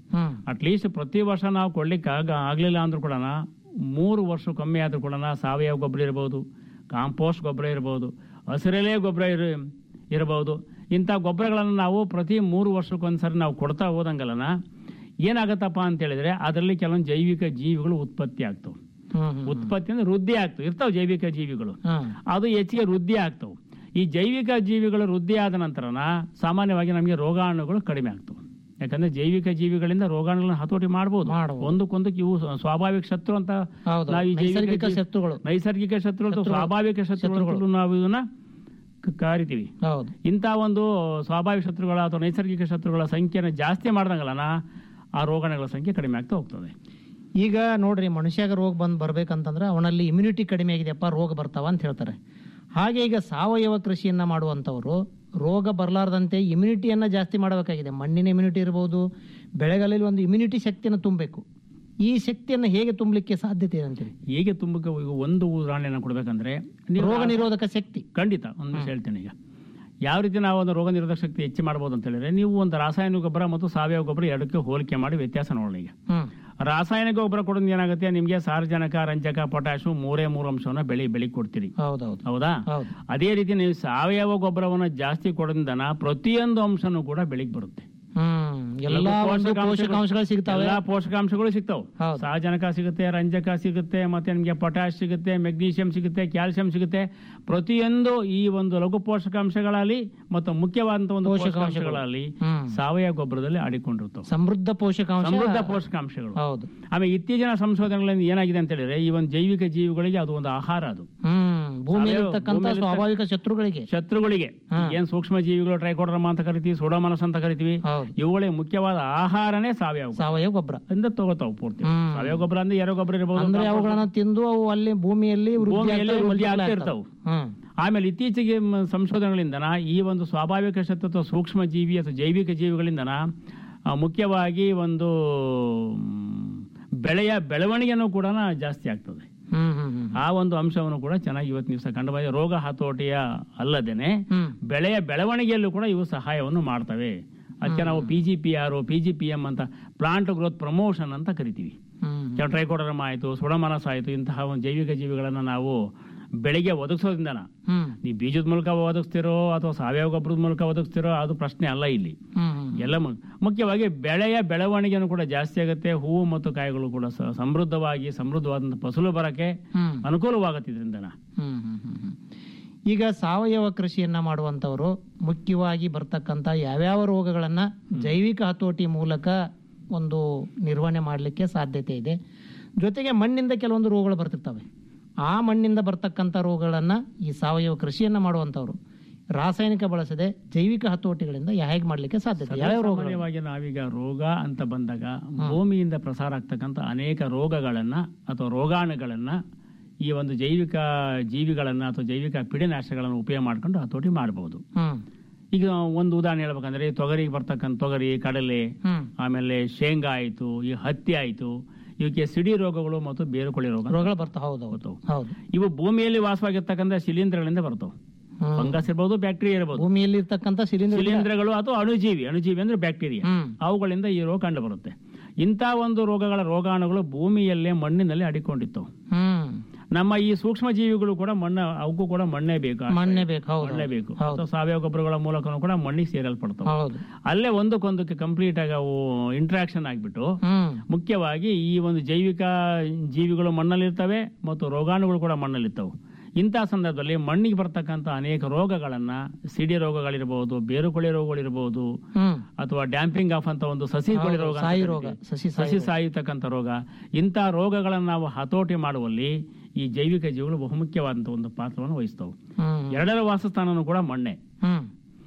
ಹ್ಮ್ ಅಟ್ಲೀಸ್ಟ್ ಪ್ರತಿ ವರ್ಷ ನಾವು ಕೊಡ್ಲಿಕ್ಕೆ ಆಗ ಆಗಲಿಲ್ಲ ಅಂದ್ರೂ ಕೂಡ ಮೂರು ವರ್ಷಕ್ಕೊಮ್ಮೆ ಆದ್ರೂ ಕೂಡ ಸಾವಯವ ಗೊಬ್ಬರ ಇರ್ಬೋದು ಕಾಂಪೋಸ್ಟ್ ಗೊಬ್ಬರ ಇರ್ಬೋದು ಹಸಿರೆಲೆ ಗೊಬ್ಬರ ಇರ ಇರಬಹುದು ಇಂಥ ಗೊಬ್ಬರಗಳನ್ನು ನಾವು ಪ್ರತಿ ಮೂರು ವರ್ಷಕ್ಕೊಂದ್ಸರಿ ನಾವು ಕೊಡ್ತಾ ಹೋದಂಗಲ್ಲನ ಏನಾಗತ್ತಪ್ಪ ಅಂತ ಹೇಳಿದ್ರೆ ಅದರಲ್ಲಿ ಕೆಲವೊಂದು ಜೈವಿಕ ಜೀವಿಗಳು ಉತ್ಪತ್ತಿ ಆಗ್ತವೆ ಹ್ಮ್ ಹ್ಮ್ ಉತ್ಪತ್ತಿ ಅಂದ್ರೆ ವೃದ್ಧಿ ಆಗ್ತವೆ ಇರ್ತಾವೆ ಜೈವಿಕ ಜೀವಿಗಳು ಹ್ಮ್ ಅದು ಹೆಚ್ಚಿಗೆ ವೃದ್ಧಿ ಆಗ್ತವೆ ಈ ಜೈವಿಕ ಜೀವಿಗಳು ವೃದ್ಧಿ ಆದ ನಂತರನ ಸಾಮಾನ್ಯವಾಗಿ ನಮಗೆ ರೋಗಾಣುಗಳು ಕಡಿಮೆ ಆಗ್ತವೆ ಯಾಕಂದ್ರೆ ಜೈವಿಕ ಜೀವಿಗಳಿಂದ ರೋಗಾಣುಗಳನ್ನ ಹತೋಟಿ ಮಾಡಬಹುದು ಮಾಡ್ಬೋದು. ಒಂದಕ್ಕೊಂದಕ್ಕೆ ಇವು ಸ್ವ- ಸ್ವಾಭಾವಿಕ ಶತ್ರು ಅಂತ ಹೌದು ನಾವು ಈ ಜೈವಿಕ ನೈಸರ್ಗಿಕ ಜೀವಿ- ಶತ್ರುಗಳು ನೈಸರ್ಗಿಕ ಶತ್ರುಗಳು ಅಥವಾ ಶತ್ರುಗಳು. ಸ್ವಾಭಾವಿಕ ಶತ್ರುಗಳು ಶತ್ರುಗಳು. ನಾವು ಇದನ್ನ ಕ- ಕರಿತೀವಿ ಹೌದು ಇಂಥ ಒಂದು ಸ್ವಾಭಾವಿಕ ಶತ್ರುಗಳ ಅಥವಾ ನೈಸರ್ಗಿಕ ಶತ್ರುಗಳ ಸಂಖ್ಯೆನ ಜಾಸ್ತಿ ಮಾಡ್ದಂಗಲ್ಲನ ಆ ರೋಗಾಣುಗಳ ಸಂಖ್ಯೆ ಕಡಿಮೆ ಆಗ್ತಾ ಹೋಗ್ತದೆ ಈಗ ನೋಡ್ರಿ ಮನುಷ್ಯಾಗ ರೋಗ ಬಂದು ಬರ್ಬೇಕಂತಂದ್ರೆ ಅವನಲ್ಲಿ ಇಮ್ಯುನಿಟಿ ಕಡಿಮೆ ಆಗಿದೆಯಪ್ಪ ರೋಗ ಬರ್ತಾವ ಅಂತ ಹೇಳ್ತಾರೆ ಹಾಗೆ ಈಗ ಸಾವಯವ ಕೃಷಿಯನ್ನ ಮಾಡುವಂಥವ್ರು ರೋಗ ಬರಲಾರ್ದಂತೆ ಇಮ್ಯುನಿಟಿಯನ್ನ ಜಾಸ್ತಿ ಮಾಡಬೇಕಾಗಿದೆ ಮಣ್ಣಿನ ಇಮ್ಯುನಿಟಿ ಇರ್ಬೋದು ಬೆಳೆಗಳಲ್ಲಿ ಒಂದು ಇಮ್ಯುನಿಟಿ ಶಕ್ತಿಯನ್ನು ತುಂಬಬೇಕು ಈ ಶಕ್ತಿಯನ್ನು ಹೇಗೆ ತುಂಬಲಿಕ್ಕೆ ಸಾಧ್ಯತೆ ಇದೆ ಅಂತೇಳಿ ಹೇಗೆ ತುಂಬಕ್ಕೆ ಈಗ ಒಂದು ಉದಾಹರಣೆಯನ್ನು ಕೊಡ್ಬೇಕಂದ್ರೆ ನೀವು ರೋಗ ನಿರೋಧಕ ಶಕ್ತಿ ಖಂಡಿತ ಒಂದು ವಿಷಯ ಹೇಳ್ತೇನೆ ಈಗ ಯಾವ ರೀತಿ ನಾವು ಒಂದು ರೋಗ ನಿರೋಧಕ ಶಕ್ತಿ ಹೆಚ್ಚು ಮಾಡ್ಬೋದು ಅಂತ ಹೇಳಿದ್ರೆ ನೀವು ಒಂದು ರಾಸಾಯನಿಕ ಗೊಬ್ಬರ ಮತ್ತು ಸಾವಯವ ಗೊಬ್ಬರ ಎರಡಕ್ಕೆ ಹೋಲಿಕೆ ಮಾಡಿ ವ್ಯತ್ಯಾಸ ನೋಡೋಣ ಈಗ ಹ್ಮ್ ರಾಸಾಯನಿಕ ಗೊಬ್ಬರ ಕೊಡೋದು ಏನಾಗುತ್ತೆ ನಿಮಗೆ ಸಾರಜನಕ ರಂಜಕ ಪೊಟ್ಯಾಶು ಮೂರೇ ಮೂರು ಅಂಶವನ್ನ ಬೆಳಿ ಬೆಳಿ ಕೊಡ್ತೀರಿ ಹೌದೌದು ಹೌದಾ ಹೌದು ಅದೇ ರೀತಿ ನೀವು ಸಾವಯವ ಗೊಬ್ಬರವನ್ನು ಜಾಸ್ತಿ ಕೊಡೋದ್ರಿಂದ ಪ್ರತಿಯೊಂದು ಅಂಶನೂ ಕೂಡ ಬೆಳಿಗ್ಗೆ ಬರುತ್ತೆ ಹ್ಮ್ ಎಲ್ಲಾ ಒಂದು ಪೋಷಕಾಂಶಗಳು ಸಿಗ್ತಾವೆ ಎಲ್ಲಾ ಪೋಷಕಾಂಶಗಳು ಸಿಗ್ತಾವೆ ಹೌದು. ಸಾರಜನಕ ಸಿಗುತ್ತೆ ರಂಜಕ ಸಿಗುತ್ತೆ ಮತ್ತೆ ನಿಮಗೆ ಪೊಟ್ಯಾಶ್ ಸಿಗುತ್ತೆ ಮೆಗ್ನೀಷಿಯಂ ಸಿಗುತ್ತೆ ಕ್ಯಾಲ್ಸಿಯಂ ಸಿಗುತ್ತೆ ಪ್ರತಿಯೊಂದು ಈ ಒಂದು ಲಘು ಪೋಷಕಾಂಶಗಳಲ್ಲಿ ಮತ್ತು ಮುಖ್ಯವಾದಂತಹ ಒಂದು ಪೋಷಕಾಂಶಗಳು. ಪೋಷಕಾಂಶಗಳಲ್ಲಿ ಹ್ಮ್ ಸಾವಯವ ಗೊಬ್ಬರದಲ್ಲಿ ಅಡಿಕೊಂಡಿರ್ತವೆ ಸಮೃದ್ಧ ಪೋಷಕಾಂಶ ಸಮೃದ್ಧ ಪೋಷಕಾಂಶಗಳು ಹೌದು ಆಮೇಲೆ ಇತ್ತೀಚಿನ ಸಂಶೋಧನೆಗಳಲ್ಲಿ ಏನಾಗಿದೆ ಅಂತ ಹೇಳಿದ್ರೆ ಈ ಒಂದು ಜೈವಿಕ ಜೀವಿಗಳಿಗೆ ಅದು ಒಂದು ಆಹಾರ ಅದು ಹ್ಮ್ ಭೂಮಿಯಲ್ಲಿ ಸಾವಯವ- ಇರ್ತಕ್ಕಂಥ ಭೂಮಿಯಲ್ಲಿ ಸ್ವಾಭಾವಿಕ ಶತ್ರುಗಳಿಗೆ ಶತ್ರುಗಳಿಗೆ ಹಾ. ಏನ್ ಸೂಕ್ಷ್ಮ ಜೀವಿಗಳು ಟ್ರೈಕೋಡ್ರಮ ಅಂತ ಕರಿತೀವಿ ಸೋಡೋಮನಸ್ ಅಂತ ಕರಿತೀವಿ ಹೌದು ಇವುಗಳಿಗೆ ಮುಖ್ಯವಾದ ಆಹಾರನೇ ಸಾವಯವ ಗೊಬ್ಬರ. ಸಾವಯವ ಗೊಬ್ಬರ ಇಂದ ತಗೋತಾವ್ ಪೂರ್ತಿ ಹ್ಮ್. ಸಾವಯವ ಗೊಬ್ಬರ ಅಂದ್ರೆ ಎರೆ ಗೊಬ್ಬರ ಇರಬಹುದು ಅಂದ್ರೆ ಅವುಗಳನ್ನ ತಿಂದು ಅವು ಅಲ್ಲಿ ಭೂಮಿಯಲ್ಲಿ ವೃದ್ಧಿ ಭೂಮಿಯಲ್ಲಿ ಆಗ್ತವೆ, ವೃದ್ಧಿ multiply ಆಗ್ತಾ ಆಗ್ತವೆ. ಇರ್ತಾವು. ಹ್ಮ್ ಆಮೇಲೆ ಇತ್ತೀಚೆಗೆ ಮ- ಸಂಶೋಧನೆಗಳಿಂದ ಈ ಒಂದು ಸ್ವಾಭಾವಿಕ ಶತ್ರು ಅಥವಾ ಸೂಕ್ಷ್ಮ ಜೀವಿ ಅಥವಾ ಜೈವಿಕ ಜೀವಿಗಳಿಂದ ಮುಖ್ಯವಾಗಿ ಒಂದು ಮ್, ಬೆಳೆಯ ಬೆಳವಣಿಗೆನೂ ಕೂಡ ಜಾಸ್ತಿ ಆಗ್ತದೆ ಹ್ಮ್ ಹ್ಮ್ ಹ್ಮ್ ಆ ಒಂದು ಅಂಶವನ್ನು ಕೂಡ ಚೆನ್ನಾಗಿ ಇವತ್ತು ದಿವಸ ಕಂಡು ಬಂದಿದೆ. ರೋಗ ಹತೋಟಿಯ ಅಲ್ಲದೇನೆ ಹ್ಮ್ ಬೆಳೆಯ ಬೆಳವಣಿಗೆಯಲ್ಲೂ ಕೂಡ ಇವು ಸಹಾಯವನ್ನು ಮಾಡ್ತವೆ ಅದಕ್ಕೆ ನಾವು P G P R P G P M ಅಂತ ಪ್ಲಾಂಟ್ ಗ್ರೋತ್ ಪ್ರಮೋಷನ್ ಅಂತ ಕರಿತೀವಿ ಹ್ಮ್ ಟ್ರೈಕೋಡರ್ಮ ಆಯಿತು ಸುಡಮನಸ್ ಆಯಿತು ಇಂತಹ ಒಂದು ಜೈವಿಕ ಜೀವಿಗಳನ್ನು ನಾವು ಬೆಳೆಗೆ ಒದಗಿಸೋದ್ರಿಂದ ಹ್ಮ್ ನೀವು ಬೀಜದ ಮೂಲಕ ಒದಗಿಸ್ತಿರೋ ಅಥವಾ ಸಾವಯವ ಗೊಬ್ಬರದ ಮೂಲಕ ಒದಗಿಸ್ತಿರೋ ಅದು ಪ್ರಶ್ನೆ ಅಲ್ಲ ಇಲ್ಲಿ ಹ್ಮ್ ಹ್ಮ್ ಎಲ್ಲ ಮು- ಮುಖ್ಯವಾಗಿ ಬೆಳೆಯ ಬೆಳವಣಿಗೆನೂ ಕೂಡ ಜಾಸ್ತಿ ಆಗುತ್ತೆ ಹೂವು ಮತ್ತು ಕಾಯಿಗಳು ಕೂಡ ಸ- ಸಮೃದ್ಧವಾಗಿ ಸಮೃದ್ಧವಾದಂಥ ಫಸಲು ಬರಕ್ಕೆ ಹ್ಮ್ ಅನುಕೂಲವಾಗುತ್ತೆ ಇದರಿಂದ ಹ್ಮ್ ಹ್ಮ್ ಹ್ಮ್ ಹ್ಮ್. ಈಗ ಸಾವಯವ ಕೃಷಿಯನ್ನ ಮಾಡುವಂತವರು ಮುಖ್ಯವಾಗಿ ಬರ್ತಕ್ಕಂಥ ಯಾವ್ಯಾವ ರೋಗಗಳನ್ನ ಜೈವಿಕ ಹತೋಟಿ ಮೂಲಕ ಒಂದು ನಿರ್ವಹಣೆ ಮಾಡಲಿಕ್ಕೆ ಸಾಧ್ಯತೆ ಇದೆ ಜೊತೆಗೆ ಮಣ್ಣಿಂದ ಕೆಲವೊಂದು ರೋಗಗಳು ಬರ್ತಿರ್ತವೆ ಆ ಮಣ್ಣಿಂದ ಬರ್ತಕ್ಕಂಥ ರೋಗಗಳನ್ನ ಈ ಸಾವಯವ ಕೃಷಿಯನ್ನ ಮಾಡುವಂತವರು ರಾಸಾಯನಿಕ ಬಳಸದೆ ಜೈವಿಕ ಹತೋಟಿಗಳಿಂದ ಹೇಗೆ ಮಾಡಲಿಕ್ಕೆ ಸಾಧ್ಯತೆ ಯಾವ್ಯಾವ ರೋಗಗಳು ಸಾಮಾನ್ಯವಾಗಿ ನಾವೀಗ ರೋಗ ಅಂತ ಬಂದಾಗ ಭೂಮಿಯಿಂದ ಪ್ರಸಾರ ಆಗ್ತಕ್ಕಂಥ ಅನೇಕ ರೋಗಗಳನ್ನ ಅಥವಾ ರೋಗಾಣುಗಳನ್ನ ಈ ಒಂದು ಜೈವಿಕ ಜೀವಿಗಳನ್ನ ಅಥವಾ ಜೈವಿಕ ಪಿಡಿನಾಶಗಳನ್ನು ಉಪಯೋಗ ಮಾಡ್ಕೊಂಡು ಹತೋಟಿ ಮಾಡಬಹುದು ಹ್ಮ್ ಈಗ ಒಂದು ಉದಾಹರಣೆ ಹೇಳ್ಬೇಕಂದ್ರೆ ಈ ತೊಗರಿಗೆ ಬರ್ತಕ್ಕಂಥ ತೊಗರಿ ಕಡಲೆ ಹ್ಮ್ ಆಮೇಲೆ ಶೇಂಗಾ ಆಯಿತು ಈ ಹತ್ತಿ ಆಯಿತು ಇವಕ್ಕೆ ಸಿಡಿ ರೋಗಗಳು ಮತ್ತು ಬೇರುಕೊಳೆ ರೋಗ ರೋಗಗಳು ಬರ್ತಾವ ಹೌದು ಹೌದು ಬರ್ತಾವು. ಹೌದು ಇವು ಭೂಮಿಯಲ್ಲಿ ವಾಸವಾಗಿರ್ತಕ್ಕಂಥ ಶಿಲೀಂಧ್ರಗಳಿಂದ ಬರ್ತವೆ ಹ್ಮ್. ಫಂಗಸ್ ಇರ್ಬೋದು ಬ್ಯಾಕ್ಟೀರಿಯಾ ಇರ್ಬೋದು ಭೂಮಿಯಲ್ಲಿ ಇರ್ತಕ್ಕಂಥ ಶಿಲೀಂಧ್ರ ಶಿಲೀಂಧ್ರಗಳು ಅಥವಾ ಅಣುಜೀವಿ ಅಣುಜೀವಿ ಅಂದ್ರೆ ಬ್ಯಾಕ್ಟೀರಿಯಾ ಹ್ಮ್ ಅವುಗಳಿಂದ ಈ ರೋಗ ಕಂಡು ಬರುತ್ತೆ ಇಂಥ ಒಂದು ರೋಗಗಳ ರೋಗಾಣುಗಳು ಭೂಮಿಯಲ್ಲೇ ಮಣ್ಣಿನಲ್ಲಿ ಅಡಿಕೊಂಡಿತ್ತು ಹ್ಮ್ ನಮ್ಮ ಈ ಸೂಕ್ಷ್ಮ ಜೀವಿಗಳು ಕೂಡ ಮಣ್ಣ ಅವಕ್ಕೂ ಕೂಡ ಮಣ್ಣೇ ಬೇಕು ಮಣ್ಣೇ ಬೇಕು ಹೌದು ಮಣ್ಣೇ ಬೇಕು ಹೌದು ಅಥವಾ ಸಾವಯವ ಗೊಬ್ಬರಗಳ ಮೂಲಕನೂ ಕೂಡ ಮಣ್ಣಿಗೆ ಸೇರಲ್ಪಡ್ತವೆ ಹೌದು ಅಲ್ಲೇ ಒಂದಕ್ಕೊಂದಕ್ಕೆ ಕಂಪ್ಲೀಟ್ ಆಗಿ ಅವು ಇಂಟ್ರಾಕ್ಷನ್ ಆಗಿಬಿಟ್ಟು ಹ್ಮ್ ಮುಖ್ಯವಾಗಿ ಈ ಒಂದು ಜೈವಿಕ ಜೀವಿಗಳು ಮಣ್ಣಲ್ಲಿರ್ತವೆ ಮತ್ತು ರೋಗಾಣುಗಳು ಕೂಡ ಮಣ್ಣಲ್ಲಿರ್ತವೆ ಇಂಥ ಸಂದರ್ಭದಲ್ಲಿ ಮಣ್ಣಿಗೆ ಬರ್ತಕ್ಕಂಥ ಅನೇಕ ರೋಗಗಳನ್ನ ಸಿಡಿ ರೋಗಗಳಿರಬಹುದು ಬೇರುಕೊಳೆ ರೋಗಗಳಿರಬಹುದು ಹ್ಮ್ ಅಥವಾ ಡ್ಯಾಂಪಿಂಗ್ ಆಫ್ ಅಂತ ಒಂದು ಸಸಿ ಕೊಳೆ ಹೌದು, ರೋಗ ಅಂತ ಸಾಯಿ ಕರಿತೀವಿ. ರೋಗ, ಸಸಿ ಸಾಯಿ ಸಸಿ ಸಾಯತಕ್ಕಂಥ ರೋಗ ಇಂಥ ರೋಗಗಳನ್ನು ನಾವು ಹತೋಟಿ ಮಾಡುವಲ್ಲಿ ಈ ಜೈವಿಕ ಜೀವಿಗಳು ಬಹುಮುಖ್ಯವಾದಂಥ ಒಂದು ಪಾತ್ರವನ್ನು ವಹಿಸ್ತವೆ ಹ್ಮ್ ಎರಡರ ವಾಸಸ್ಥಾನನೂ ಕೂಡ ಮಣ್ಣೆ ಹ್ಮ್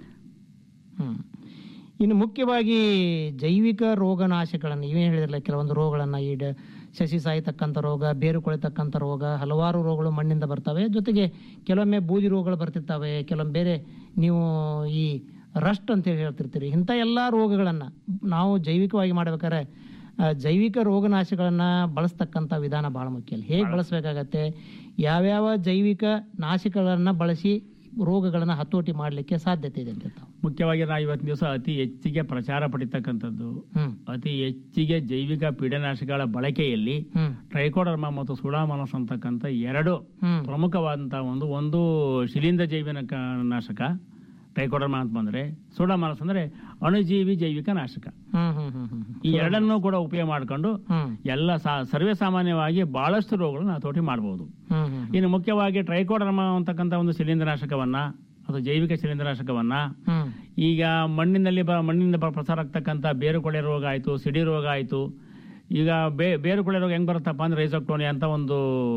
ಹ್ಮ್ ಇನ್ನು ಮುಖ್ಯವಾಗಿ ಜೈವಿಕ ರೋಗನಾಶಗಳನ್ನು ನೀವೇ ಹೇಳಿದ್ರಲ್ಲ ಕೆಲವೊಂದು ರೋಗಗಳನ್ನ ಈ ಡ- ಸಸಿ ಸಾಯ್ತಕ್ಕಂಥ ರೋಗ ಬೇರು ಕೊಳೆತಕ್ಕಂಥ ರೋಗ ಹಲವಾರು ರೋಗಗಳು ಮಣ್ಣಿಂದ ಬರ್ತವೆ ಜೊತೆಗೆ ಕೆಲವೊಮ್ಮೆ ಬೂದಿ ರೋಗಗಳು ಬರ್ತಿರ್ತವೆ ಕೆಲವೊಮ್ಮೆ ಬೇರೆ ನೀವು ಈ ರಸ್ಟ್ ಅಂತ ಹೇಳಿ ಹೇಳ್ತಿರ್ತೀರಿ ಇಂಥ ಎಲ್ಲ ರೋಗಗಳನ್ನು ನಾವು ಜೈವಿಕವಾಗಿ ಮಾಡ್ಬೇಕಾದ್ರೆ ಆ, ಜೈವಿಕ ರೋಗನಾಶಗಳನ್ನ ಬಳಸ್ತಕ್ಕಂಥ ವಿಧಾನ ಬಹಳ ಮುಖ್ಯ ಅಲ್ಲಿ ಹೇಗೆ ಬಳಸಬೇಕಾಗತ್ತೆ ಯಾವ್ಯಾವ ಜೈವಿಕ ನಾಶಕಗಳನ್ನ ಬಳಸಿ ರೋಗಗಳನ್ನ ಹತೋಟಿ ಮಾಡಲಿಕ್ಕೆ ಸಾಧ್ಯತೆ ಇದೆ ಅಂತ ತಾವು ಮುಖ್ಯವಾಗಿ ನಾವು ಇವತ್ತಿನ ದಿವಸ ಅತಿ ಹೆಚ್ಚಿಗೆ ಪ್ರಚಾರ ಪಡಿತಕ್ಕಂಥದ್ದು ಹ್ಮ್ ಅತಿ ಹೆಚ್ಚಿಗೆ ಜೈವಿಕ ಪೀಡನಾಶಕಗಳ ಬಳಕೆಯಲ್ಲಿ ಹ್ಮ್ ಟ್ರೈಕೋಡರ್ಮಾ ಮತ್ತು ಸುಡಾಮನಸ್ ಅಂತಕ್ಕಂಥ ಎರಡು ಹ್ಮ್ ಪ್ರಮುಖವಾದಂತಹ ಒಂದು ಒಂದು ಶಿಲೀಂಧ್ರ ಜೈವಿಕ ನಾಶಕ ಟ್ರೈಕೋಡರ್ಮಾ ಅಂತ ಬಂದ್ರೆ ಸುಡಾಮನಸ್ ಅಂದ್ರೆ ಅಣುಜೀವಿ ಜೈವಿಕ ನಾಶಕ ಹ್ಮ್ ಹ್ಮ್ ಹ್ಮ್ ಹ್ಮ್ ಈ ಎರಡನ್ನೂ ಕೂಡ ಉಪಯೋಗ ಮಾಡಿಕೊಂಡು ಹ್ಮ್ ಎಲ್ಲ ಸಾ- ಸರ್ವೇ ಸಾಮಾನ್ಯವಾಗಿ ಬಹಳಷ್ಟು ರೋಗಗಳನ್ನು ಹತೋಟಿ ಮಾಡಬಹುದು ಹ್ಮ್ ಹ್ಮ್ ಇನ್ನು ಮುಖ್ಯವಾಗಿ ಟ್ರೈಕೋಡರ್ಮಾ ಅಂತಕ್ಕಂಥ ಒಂದು ಶಿಲೀಂಧ್ರನಾಶಕವನ್ನ ಅಥವಾ ಜೈವಿಕ ಶಿಲೀಂಧ್ರನಾಶಕವನ್ನ ಹ್ಮ್ ಈಗ ಮಣ್ಣಿನಲ್ಲಿ ಬ ಮಣ್ಣಿನಿಂದ ಬ- ಪ್ರಸಾರ ಆಗ್ತಕ್ಕಂಥ ಬೇರುಕೊಳೆ ರೋಗ ಆಯಿತು ಸಿಡಿ ರೋಗ ಆಯಿತು ಈಗ ಬೇ ಬೇರುಕೊಳೆ ರೋಗ ಹೆಂಗ್ ಬರುತ್ತಪ್ಪ ಅಂದ್ರೆ ರೈಸೋಕ್ಟೋನಿ ಅಂತ ಒಂದು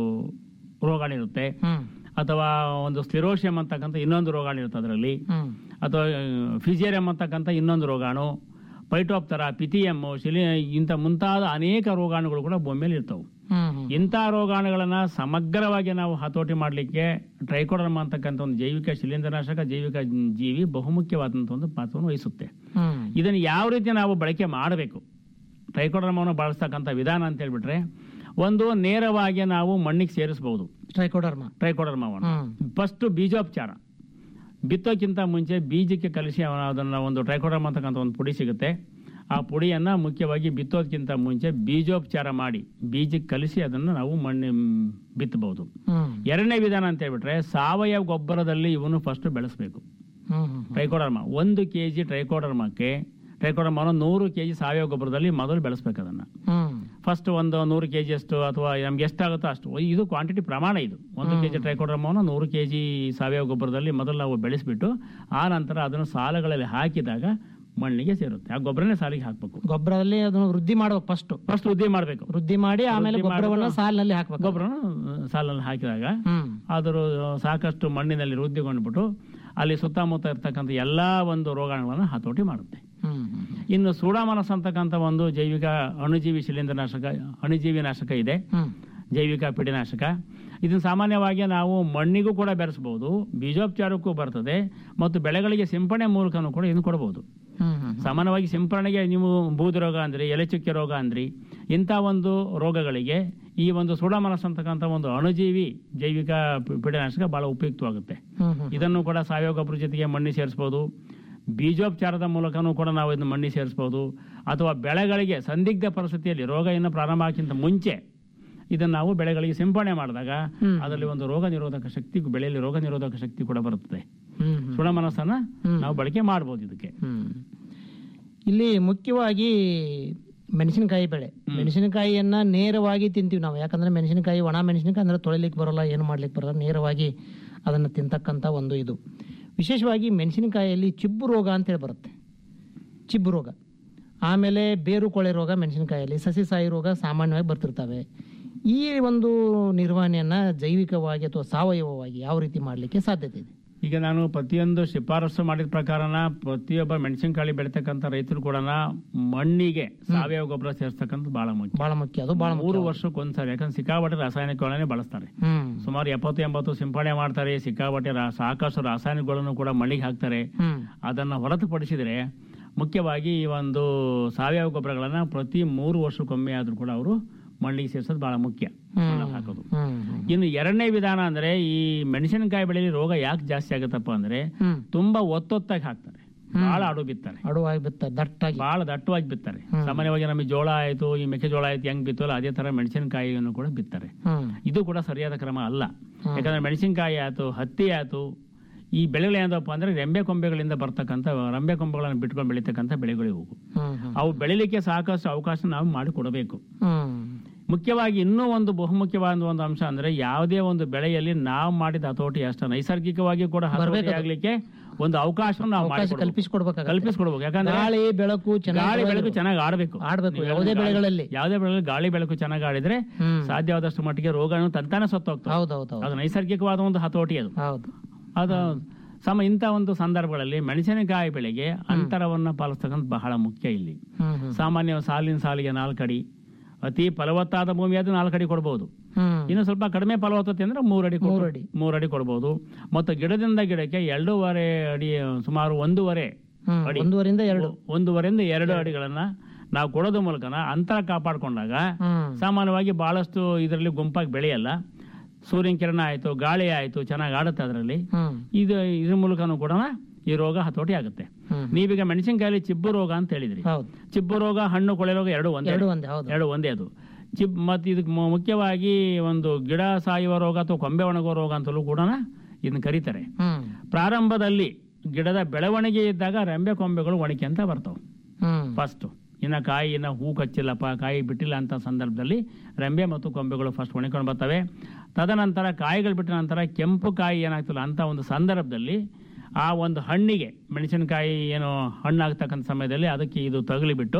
ರೋಗಾಣಿರುತ್ತೆ ಹ್ಮ್ ಅಥವಾ ಒಂದು ಸ್ಲಿರೋಶಿಯಂ ಅಂತಕ್ಕಂಥ ಇನ್ನೊಂದು ರೋಗಾಣು ಇರುತ್ತೆ ಅದರಲ್ಲಿ ಹ್ಮ್ ಅಥವಾ ಫಿಸಿಯರಿಯಂ ಅಂತಕ್ಕಂಥ ಇನ್ನೊಂದು ರೋಗಾಣು ಪೈಟೋಪ್ತರ ಪಿಥಿಯಮ್ ಶಿಲಿ ಇಂಥ ಮುಂತಾದ ಅನೇಕ ರೋಗಾಣುಗಳು ಕೂಡ ಭೂಮಿಯಲ್ಲಿ ಇರ್ತವೆ ಹ್ಮ್ ಹ್ಮ್ ಇಂಥ ರೋಗಾಣುಗಳನ್ನ ಸಮಗ್ರವಾಗಿ ನಾವು ಹತೋಟಿ ಮಾಡಲಿಕ್ಕೆ ಟ್ರೈಕೋಡರ್ಮ ಅಂತಕ್ಕಂಥ ಒಂದು ಜೈವಿಕ ಶಿಲೀಂಧ್ರನಾಶಕ ಜೈವಿಕ ಜೀವಿ ಬಹುಮುಖ್ಯವಾದಂಥ ಒಂದು ಪಾತ್ರವನ್ನು ವಹಿಸುತ್ತೆ ಹ್ಮ್ ಇದನ್ನು ಯಾವ ರೀತಿ ನಾವು ಬಳಕೆ ಮಾಡಬೇಕು ಟ್ರೈಕೋಡರ್ಮವನ್ನು ಬಳಸ್ತಕ್ಕಂಥ ವಿಧಾನ ಅಂತ ಹೇಳ್ಬಿಟ್ರೆ ಒಂದು ನೇರವಾಗಿ ನಾವು ಮಣ್ಣಿಗೆ ಸೇರಿಸಬಹುದು ಟ್ರೈಕೋಡರ್ಮಾ ಟ್ರೈಕೋಡರ್ಮವನ್ನು ಹ್ಮ್ ಫಸ್ಟ್ ಬೀಜೋಪಚಾರ ಬಿತ್ತೋಕ್ಕಿಂತ ಮುಂಚೆ ಬೀಜಕ್ಕೆ ಕಲಿಸಿ ಅವನ- ಅದನ್ನ ಒಂದು ಟ್ರೈಕೋಡರ್ಮ ಅಂತಕ್ಕಂಥ ಒಂದು ಪುಡಿ ಸಿಗುತ್ತೆ ಆ ಪುಡಿಯನ್ನ ಮುಖ್ಯವಾಗಿ ಬಿತ್ತೋದಕ್ಕಿಂತ ಮುಂಚೆ ಬೀಜೋಪಚಾರ ಮಾಡಿ ಬೀಜಕ್ಕೆ ಕಲಿಸಿ ಅದನ್ನು ನಾವು ಮಣ್ಣಿ ಬಿತ್ತಬಹುದು ಹ್ಮ್ ಎರಡನೇ ವಿಧಾನ ಅಂತ ಹೇಳ್ಬಿಟ್ರೆ ಸಾವಯವ ಗೊಬ್ಬರದಲ್ಲಿ ಇವನು ಫಸ್ಟ್ ಬೆಳೆಸಬೇಕು ಹ್ಮ್ ಹ್ಮ್ ಟ್ರೈಕೋಡರ್ಮ ಒಂದು ಕೆ ಜಿ ಟ್ರೈಕೋಡರ್ಮಕ್ಕೆ ಟ್ರೈಕೋಡರ್ಮವನ್ನು ನೂರು ಕೆ ಜಿ ಸಾವಯವ ಗೊಬ್ಬರದಲ್ಲಿ ಮೊದಲು ಬೆಳೆಸ್ಬೇಕು ಅದನ್ನ ಹ್ಮ್ ಫಸ್ಟ್ ಒಂದು ನೂರು ಕೆ ಜಿ ಅಷ್ಟು ಅಥವಾ ನಮ್ಗೆ ಎಷ್ಟಾಗುತ್ತೋ ಅಷ್ಟು ಇದು ಕ್ವಾಂಟಿಟಿ ಪ್ರಮಾಣ ಇದು ಒಂದು ಕೆ ಜಿ ಟ್ರೈಕೋಡ್ರಮವನ್ನು ನೂರು ಕೆ ಜಿ ಸಾವಯವ ಗೊಬ್ಬರದಲ್ಲಿ ಮೊದಲು ನಾವು ಬೆಳೆಸ್ಬಿಟ್ಟು ಆ ನಂತರ ಅದನ್ನು ಸಾಲುಗಳಲ್ಲಿ ಹಾಕಿದಾಗ ಮಣ್ಣಿಗೆ ಸೇರುತ್ತೆ ಆ ಗೊಬ್ಬರನೇ ಸಾಲಿಗೆ ಹಾಕ್ಬೇಕು ಗೊಬ್ಬರದಲ್ಲಿ ಅದನ್ನು ವೃದ್ಧಿ ಮಾಡ್ಬೇಕು ಫಸ್ಟ್ ಫಸ್ಟ್ ವೃದ್ಧಿ ಮಾಡಬೇಕು ವೃದ್ಧಿ ಮಾಡಿ ಆಮೇಲೆ ವೃದ್ಧಿ ಗೊಬ್ಬರವನ್ನ ಮಾಡ್ಬಿಟ್ಟು ಸಾಲಿನಲ್ಲಿ ಹಾಕ್ಬೇಕು ಗೊಬ್ಬರನ ಸಾಲಲ್ಲಿ ಹಾಕಿದಾಗ ಹ್ಮ್ ಅದ್ರ ಸಾಕಷ್ಟು ಮಣ್ಣಿನಲ್ಲಿ ವೃದ್ಧಿಗೊಂಡ್ಬಿಟ್ಟು ಅಲ್ಲಿ ಸುತ್ತಮುತ್ತ ಇರ್ತಕ್ಕಂಥ ಎಲ್ಲಾ ಒಂದು ರೋಗಾಣುಗಳನ್ನು ಹತೋಟಿ ಮಾಡುತ್ತೆ ಹ್ಮ್ ಹ್ಮ್ ಇನ್ನು ಸೂಡಾಮನಸ್ ಅಂತಕ್ಕಂಥ ಒಂದು ಜೈವಿಕ ಅಣುಜೀವಿ ಶಿಲೀಂಧ್ರನಾಶಕ ಅಣುಜೀವಿ ನಾಶಕ ಇದೆ ಹ್ಮ್ ಜೈವಿಕ ಪೀಡನಾಶಕ ಇದನ್ನು ಸಾಮಾನ್ಯವಾಗಿ ನಾವು ಮಣ್ಣಿಗೂ ಕೂಡ ಬೆರೆಸಬಹುದು ಬೀಜೋಪಚಾರಕ್ಕೂ ಬರ್ತದೆ ಮತ್ತು ಬೆಳೆಗಳಿಗೆ ಸಿಂಪಡಣೆ ಮೂಲಕನೂ ಕೂಡ ಇದನ್ನು ಕೊಡಬಹುದು ಹ್ಮ್ ಹ್ಮ್ ಸಾಮಾನ್ಯವಾಗಿ ಸಿಂಪರಣೆಗೆ ನೀವು ಬೂದು ರೋಗ ಅಂದ್ರಿ ಎಲೆ ಚುಕ್ಕೆ ರೋಗ ಅಂದ್ರಿ ಇಂಥ ಒಂದು ರೋಗಗಳಿಗೆ ಈ ಒಂದು ಸುಡಾಮನಸ್ ಅಂತಕ್ಕಂಥ ಒಂದು ಅಣುಜೀವಿ ಜೈವಿಕ ಪಿ- ಪೀಡನಾಶಕ ಬಹಳ ಉಪಯುಕ್ತವಾಗುತ್ತೆ ಹ್ಮ್ ಹ್ಮ್ ಇದನ್ನು ಕೂಡ ಸಾವಯವ ಗೊಬ್ಬರ ಜೊತೆಗೆ ಮಣ್ಣಿ ಸೇರಿಸಬಹುದು ಬೀಜೋಪಚಾರದ ಮೂಲಕನೂ ಕೂಡ ನಾವು ಇದನ್ನು ಮಣ್ಣಿ ಸೇರಿಸಬಹುದು ಅಥವಾ ಬೆಳೆಗಳಿಗೆ ಸಂದಿಗ್ಧ ಪರಿಸ್ಥಿತಿಯಲ್ಲಿ ರೋಗ ಇನ್ನು ಪ್ರಾರಂಭ ಆಗಕ್ಕಿಂತ ಮುಂಚೆ ಇದನ್ನು ನಾವು ಬೆಳೆಗಳಿಗೆ ಸಿಂಪಡಣೆ ಮಾಡಿದಾಗ ಹ್ಮ್. ಅದರಲ್ಲಿ ಒಂದು ರೋಗ ನಿರೋಧಕ ಶಕ್ತಿ ಬೆಳೆಯಲ್ಲಿ ರೋಗ ನಿರೋಧಕ ಶಕ್ತಿ ಕೂಡ ಬರುತ್ತದೆ ಹ್ಮ್ ಹ್ಮ್ ಸುಡಮನಸ್ಸನ್ನ ಹ್ಮ್. ನಾವು ಬಳಕೆ ಮಾಡಬಹುದು ಇದಕ್ಕೆ ಹ್ಮ್. ಇಲ್ಲಿ ಮುಖ್ಯವಾಗಿ ಮೆಣಸಿನಕಾಯಿ ಬೆಳೆ ಮೆಣಸಿನಕಾಯಿಯನ್ನ ನೇರವಾಗಿ ತಿಂತೀವಿ ನಾವು ಯಾಕಂದ್ರೆ ಮೆಣಸಿನಕಾಯಿ ಒಣ ಮೆಣಸಿನಕಾಯಿ ಅಂದ್ರೆ ತೊಳಿಲಿಕ್ಕೆ ಬರೋಲ್ಲ ಏನು ಮಾಡ್ಲಿಕ್ಕೆ ಬರೋಲ್ಲ ನೇರವಾಗಿ ಅದನ್ನು ತಿಂತಕ್ಕಂಥ ಒಂದು ಇದು ವಿಶೇಷವಾಗಿ ಮೆಣಸಿನಕಾಯಿಯಲ್ಲಿ ಚಿಬ್ಬು ರೋಗ ಅಂತೇಳಿ ಬರುತ್ತೆ ಚಿಬ್ಬು ರೋಗ ಆಮೇಲೆ ಬೇರು ಕೊಳೆ ರೋಗ ಮೆಣಸಿನಕಾಯಲ್ಲಿ ಸಸಿ ಸಾಯಿ ರೋಗ ಸಾಮಾನ್ಯವಾಗಿ ಬರ್ತಿರ್ತವೆ ಈ ಒಂದು ನಿರ್ವಹಣೆಯನ್ನ ಜೈವಿಕವಾಗಿ ಅಥವಾ ಸಾವಯವವಾಗಿ ಯಾವ ರೀತಿ ಮಾಡಲಿಕ್ಕೆ ಸಾಧ್ಯತೆ ಇದೆ ಈಗ ನಾನು ಪ್ರತಿಯೊಂದು ಶಿಫಾರಸು ಮಾಡಿದ ಪ್ರಕಾರನ ಪ್ರತಿಯೊಬ್ಬ ಮೆಣಸಿನಕಾಯಿ ಬೆಳಿತಕ್ಕಂಥ ರೈತರು ಕೂಡ ಮಣ್ಣಿಗೆ ಸಾವಯವ ಗೊಬ್ಬರ ಸೇರಿಸ್ತಕ್ಕಂಥ ಬಹಳ ಮುಖ್ಯ ಬಹಳ ಮುಖ್ಯ ಅದು ಬಹಳ ಮೂರು ಮುಖ್ಯ ವರ್ಷಕ್ಕೆ ಒಂದ್ಸರಿ ಯಾಕಂದ್ರೆ ಸಿಕ್ಕಾಪಟ್ಟೆ ರಾಸಾಯನಿಕಗಳನ್ನೇ ಬಳಸ್ತಾರೆ ಹ್ಮ್ ಸುಮಾರು ಎಪ್ಪತ್ತು ಎಂಬತ್ತು ಸಿಂಪಡಣೆ ಮಾಡ್ತಾರೆ ಸಿಕ್ಕಾಪಟ್ಟೆ ರಾ- ಸಾಕಷ್ಟು ರಾಸಾಯನಿಕಗಳನ್ನು ಕೂಡ ಮಣ್ಣಿಗೆ ಹಾಕ್ತಾರೆ ಹ್ಮ್ ಅದನ್ನು ಹೊರತುಪಡಿಸಿದರೆ ಮುಖ್ಯವಾಗಿ ಈ ಒಂದು ಸಾವಯವ ಗೊಬ್ಬರಗಳನ್ನ ಪ್ರತಿ ಮೂರು ವರ್ಷಕ್ಕೊಮ್ಮೆ ಆದ್ರೂ ಕೂಡ ಅವರು ಮಣ್ಣಿಗೆ ಸೇರಿಸೋದು ಬಹಳ ಮುಖ್ಯ ಮಣ್ಣಲ್ಲಿ ಹಾಕೋದು ಹ್ಮ್ ಇನ್ನು ಎರಡನೇ ವಿಧಾನ ಅಂದ್ರೆ ಈ ಮೆಣಸಿನಕಾಯಿ ಬೆಳೆಯಲ್ಲಿ ರೋಗ ಯಾಕೆ ಜಾಸ್ತಿ ಆಗುತ್ತಪ್ಪ ಅಂದ್ರೆ ಹ್ಮ್ ತುಂಬಾ ಒತ್ತೊತ್ತಾಗಿ ಹಾಕ್ತಾರೆ ಬಹಳ ಅಡು ಬಿತ್ತಾರೆ ಅಡುವಾಗಿ ಬಿತ್ತ ದಟ್ಟಾಗಿ ಬಹಳ ದಟ್ಟವಾಗಿ ಬಿತ್ತಾರೆ ಸಾಮಾನ್ಯವಾಗಿ ನಮಗೆ ಜೋಳ ಆಯ್ತು ಈ ಮೆಕ್ಕೆಜೋಳ ಆಯ್ತು ಹೆಂಗ್ ಬಿತ್ತಲ್ಲ ಅದೇ ತರ ಮೆಣಸಿನಕಾಯಿಯನ್ನು ಕೂಡ ಬಿತ್ತಾರೆ ಹ್ಮ್ ಇದು ಕೂಡ ಸರಿಯಾದ ಕ್ರಮ ಅಲ್ಲ ಯಾಕಂದ್ರೆ ಮೆಣಸಿನಕಾಯಿ ಆಯ್ತು ಹತ್ತಿ ಆಯ್ತು ಈ ಬೆಳೆಗಳು ಏನಪ್ಪ ಅಂದ್ರೆ ರೆಂಬೆ ಕೊಂಬೆಗಳಿಂದ ಬರ್ತಕ್ಕಂಥ ರೆಂಬೆ ಕೊಂಬೆಗಳನ್ನು ಬಿಟ್ಕೊಂಡು ಬೆಳೀತಕ್ಕಂಥ ಬೆಳೆಗಳು ಇವು ಹ್ಮ್ ಹ್ಮ್ ಅವು ಬೆಳಿಲಿಕ್ಕೆ ಸಾಕಷ್ಟು ಅವಕಾಶ ನಾವು ಮಾಡಿಕೊಡಬೇಕು ಹ್ಮ್ ಮುಖ್ಯವಾಗಿ ಇನ್ನೂ ಒಂದು ಬಹುಮುಖ್ಯವಾದ ಒಂದು ಅಂಶ ಅಂದ್ರೆ ಯಾವುದೇ ಒಂದು ಬೆಳೆಯಲ್ಲಿ ನಾವು ಮಾಡಿದ ಹತೋಟಿ ಅಷ್ಟ ನೈಸರ್ಗಿಕವಾಗಿ ಕೂಡ ಹತೋಟಿ ಆಗ್ಲಿಕ್ಕೆ ಒಂದು ಅವಕಾಶ ನಾವು ಅವಕಾಶ ಕಲ್ಪಿಸಿಕೊಡ್ಬೇಕಾಗತ್ತೆ. ಕಲ್ಪಿಸ್ಕೊಡ್ಬೇಕು ಯಾಕಂದ್ರೆ ಗಾಳಿ ಬೆಳಕು ಚೆನ್ನಾಗಿ ಗಾಳಿ ಬೆಳಕು ಚೆನ್ನಾಗಿ ಆಡ್ಬೇಕು ಆಡ್ಬೇಕು, ನೀವು ಯಾವುದೇ ಗಾಳಿ- ಬೆಳೆಗಳಲ್ಲಿ. ಯಾವುದೇ ಬೆಳೆಗಳಲ್ಲಿ ಗಾಳಿ ಬೆಳಕು ಚೆನ್ನಾಗಿ ಆಡಿದ್ರೆ ಹ್ಮ್. ಸಾಧ್ಯವಾದಷ್ಟು ಮಟ್ಟಿಗೆ ರೋಗನು ತಂತಾನೆ ಸತ್ತೋಗ್ತವೆ ಹೌದೌದು ಅದು ನೈಸರ್ಗಿಕವಾದ ಒಂದು ಹತೋಟಿ ಅದು ಹೌದು ಅದು ಸಮ ಇಂಥ ಒಂದು ಸಂದರ್ಭಗಳಲ್ಲಿ ಮೆಣಸಿನಕಾಯಿ ಬೆಳೆಗೆ ಅಂತರವನ್ನ ಪಾಲಿಸ್ತಕ್ಕಂಥ ಬಹಳ ಮುಖ್ಯ ಇಲ್ಲಿ ಹ್ಮ್ ಹ್ಮ್ ಸಾಮಾನ್ಯ ಸಾಲಿನ ಸಾಲಿಗೆ ನಾಲ್ಕು ಅಡಿ ಅತಿ ಫಲವತ್ತಾದ ಭೂಮಿ ಆದ್ರೆ ನಾಲ್ಕು ಅಡಿ ಕೊಡ್ಬೋದು ಹ್ಮ್ ಇನ್ನು ಸ್ವಲ್ಪ ಕಡಿಮೆ ಫಲವತ್ತತೆ ಅಂದ್ರೆ ಮೂರು ಅಡಿ ಮೂರು ಮೂರು ಅಡಿ. ಮೂರು ಅಡಿ ಕೊಡ್ಬೋದು ಮತ್ತು ಗಿಡದಿಂದ ಗಿಡಕ್ಕೆ ಎರಡೂವರೆ ಅಡಿ ಸುಮಾರು ಒಂದೂವರೆ ಹ್ಮ್ ಅಡಿ. ಒಂದೂವರೆಯಿಂದ ಎರಡು ಒಂದೂವರೆಯಿಂದ ಎರಡು ಅಡಿಗಳನ್ನ ನಾವು ಕೊಡೋದ್ರ ಮೂಲಕನ ಅಂತರ ಕಾಪಾಡ್ಕೊಂಡಾಗ ಹ್ಮ್ ಸಾಮಾನ್ಯವಾಗಿ ಬಹಳಷ್ಟು ಇದರಲ್ಲಿ ಗುಂಪಾಗಿ ಬೆಳೆಯಲ್ಲ ಸೂರ್ಯನ ಕಿರಣ ಆಯ್ತು ಗಾಳಿ ಆಯ್ತು ಚೆನ್ನಾಗಿ ಆಡುತ್ತೆ ಅದರಲ್ಲಿ ಹ್ಮ್ ಇದು ಇದ್ರ ಮೂಲಕನೂ ಕೂಡ ಈ ರೋಗ ಹತೋಟಿ ಆಗುತ್ತೆ ನೀವೀಗ ಮೆಣಸಿನಕಾಯಲ್ಲಿ ಚಿಬ್ಬು ರೋಗ ಅಂತ ಹೇಳಿದ್ರಿ ಹೌದು ಚಿಬ್ಬು ರೋಗ ಹಣ್ಣು ಕೊಳೆ ರೋಗ ಎರಡು ಒಂದೇ ಎರಡು ಒಂದೇ ಹೌದು ಎರಡು ಒಂದೇ ಅದು ಚಿಪ್ ಮತ್ತು ಇದಕ್ಕೆ ಮು- ಮುಖ್ಯವಾಗಿ ಒಂದು ಗಿಡ ಸಾಯುವ ರೋಗ ಅಥವಾ ಕೊಂಬೆ ಒಣಗುವ ರೋಗ ಅಂತಲೂ ಕೂಡ ಇದನ್ನ ಕರೀತಾರೆ ಹ್ಮ್ ಪ್ರಾರಂಭದಲ್ಲಿ ಗಿಡದ ಬೆಳವಣಿಗೆ ಇದ್ದಾಗ ರೆಂಬೆ ಕೊಂಬೆಗಳು ಒಣಕೆ ಅಂತ ಬರ್ತವೆ ಹ್ಮ್ ಫಸ್ಟ್ ಇನ್ನು ಕಾಯಿ ಇನ್ನು ಹೂ ಕಚ್ಚಿಲ್ಲಪ್ಪ ಕಾಯಿ ಬಿಟ್ಟಿಲ್ಲ ಅಂತ ಸಂದರ್ಭದಲ್ಲಿ ರೆಂಬೆ ಮತ್ತು ಕೊಂಬೆಗಳು ಫಸ್ಟ್ ಒಣಕೊಂಡು ಬರ್ತವೆ ತದನಂತರ ಕಾಯಿಗಳು ಬಿಟ್ಟ ನಂತರ ಕೆಂಪು ಕಾಯಿ ಏನಾಗ್ತಿಲ್ಲ ಅಂತ ಒಂದು ಸಂದರ್ಭದಲ್ಲಿ ಆ ಒಂದು ಹಣ್ಣಿಗೆ ಮೆಣಸಿನಕಾಯಿ ಏನು ಹಣ್ಣಾಗ್ತಕ್ಕಂಥ ಸಮಯದಲ್ಲಿ ಅದಕ್ಕೆ ಇದು ತಗುಲಿಬಿಟ್ಟು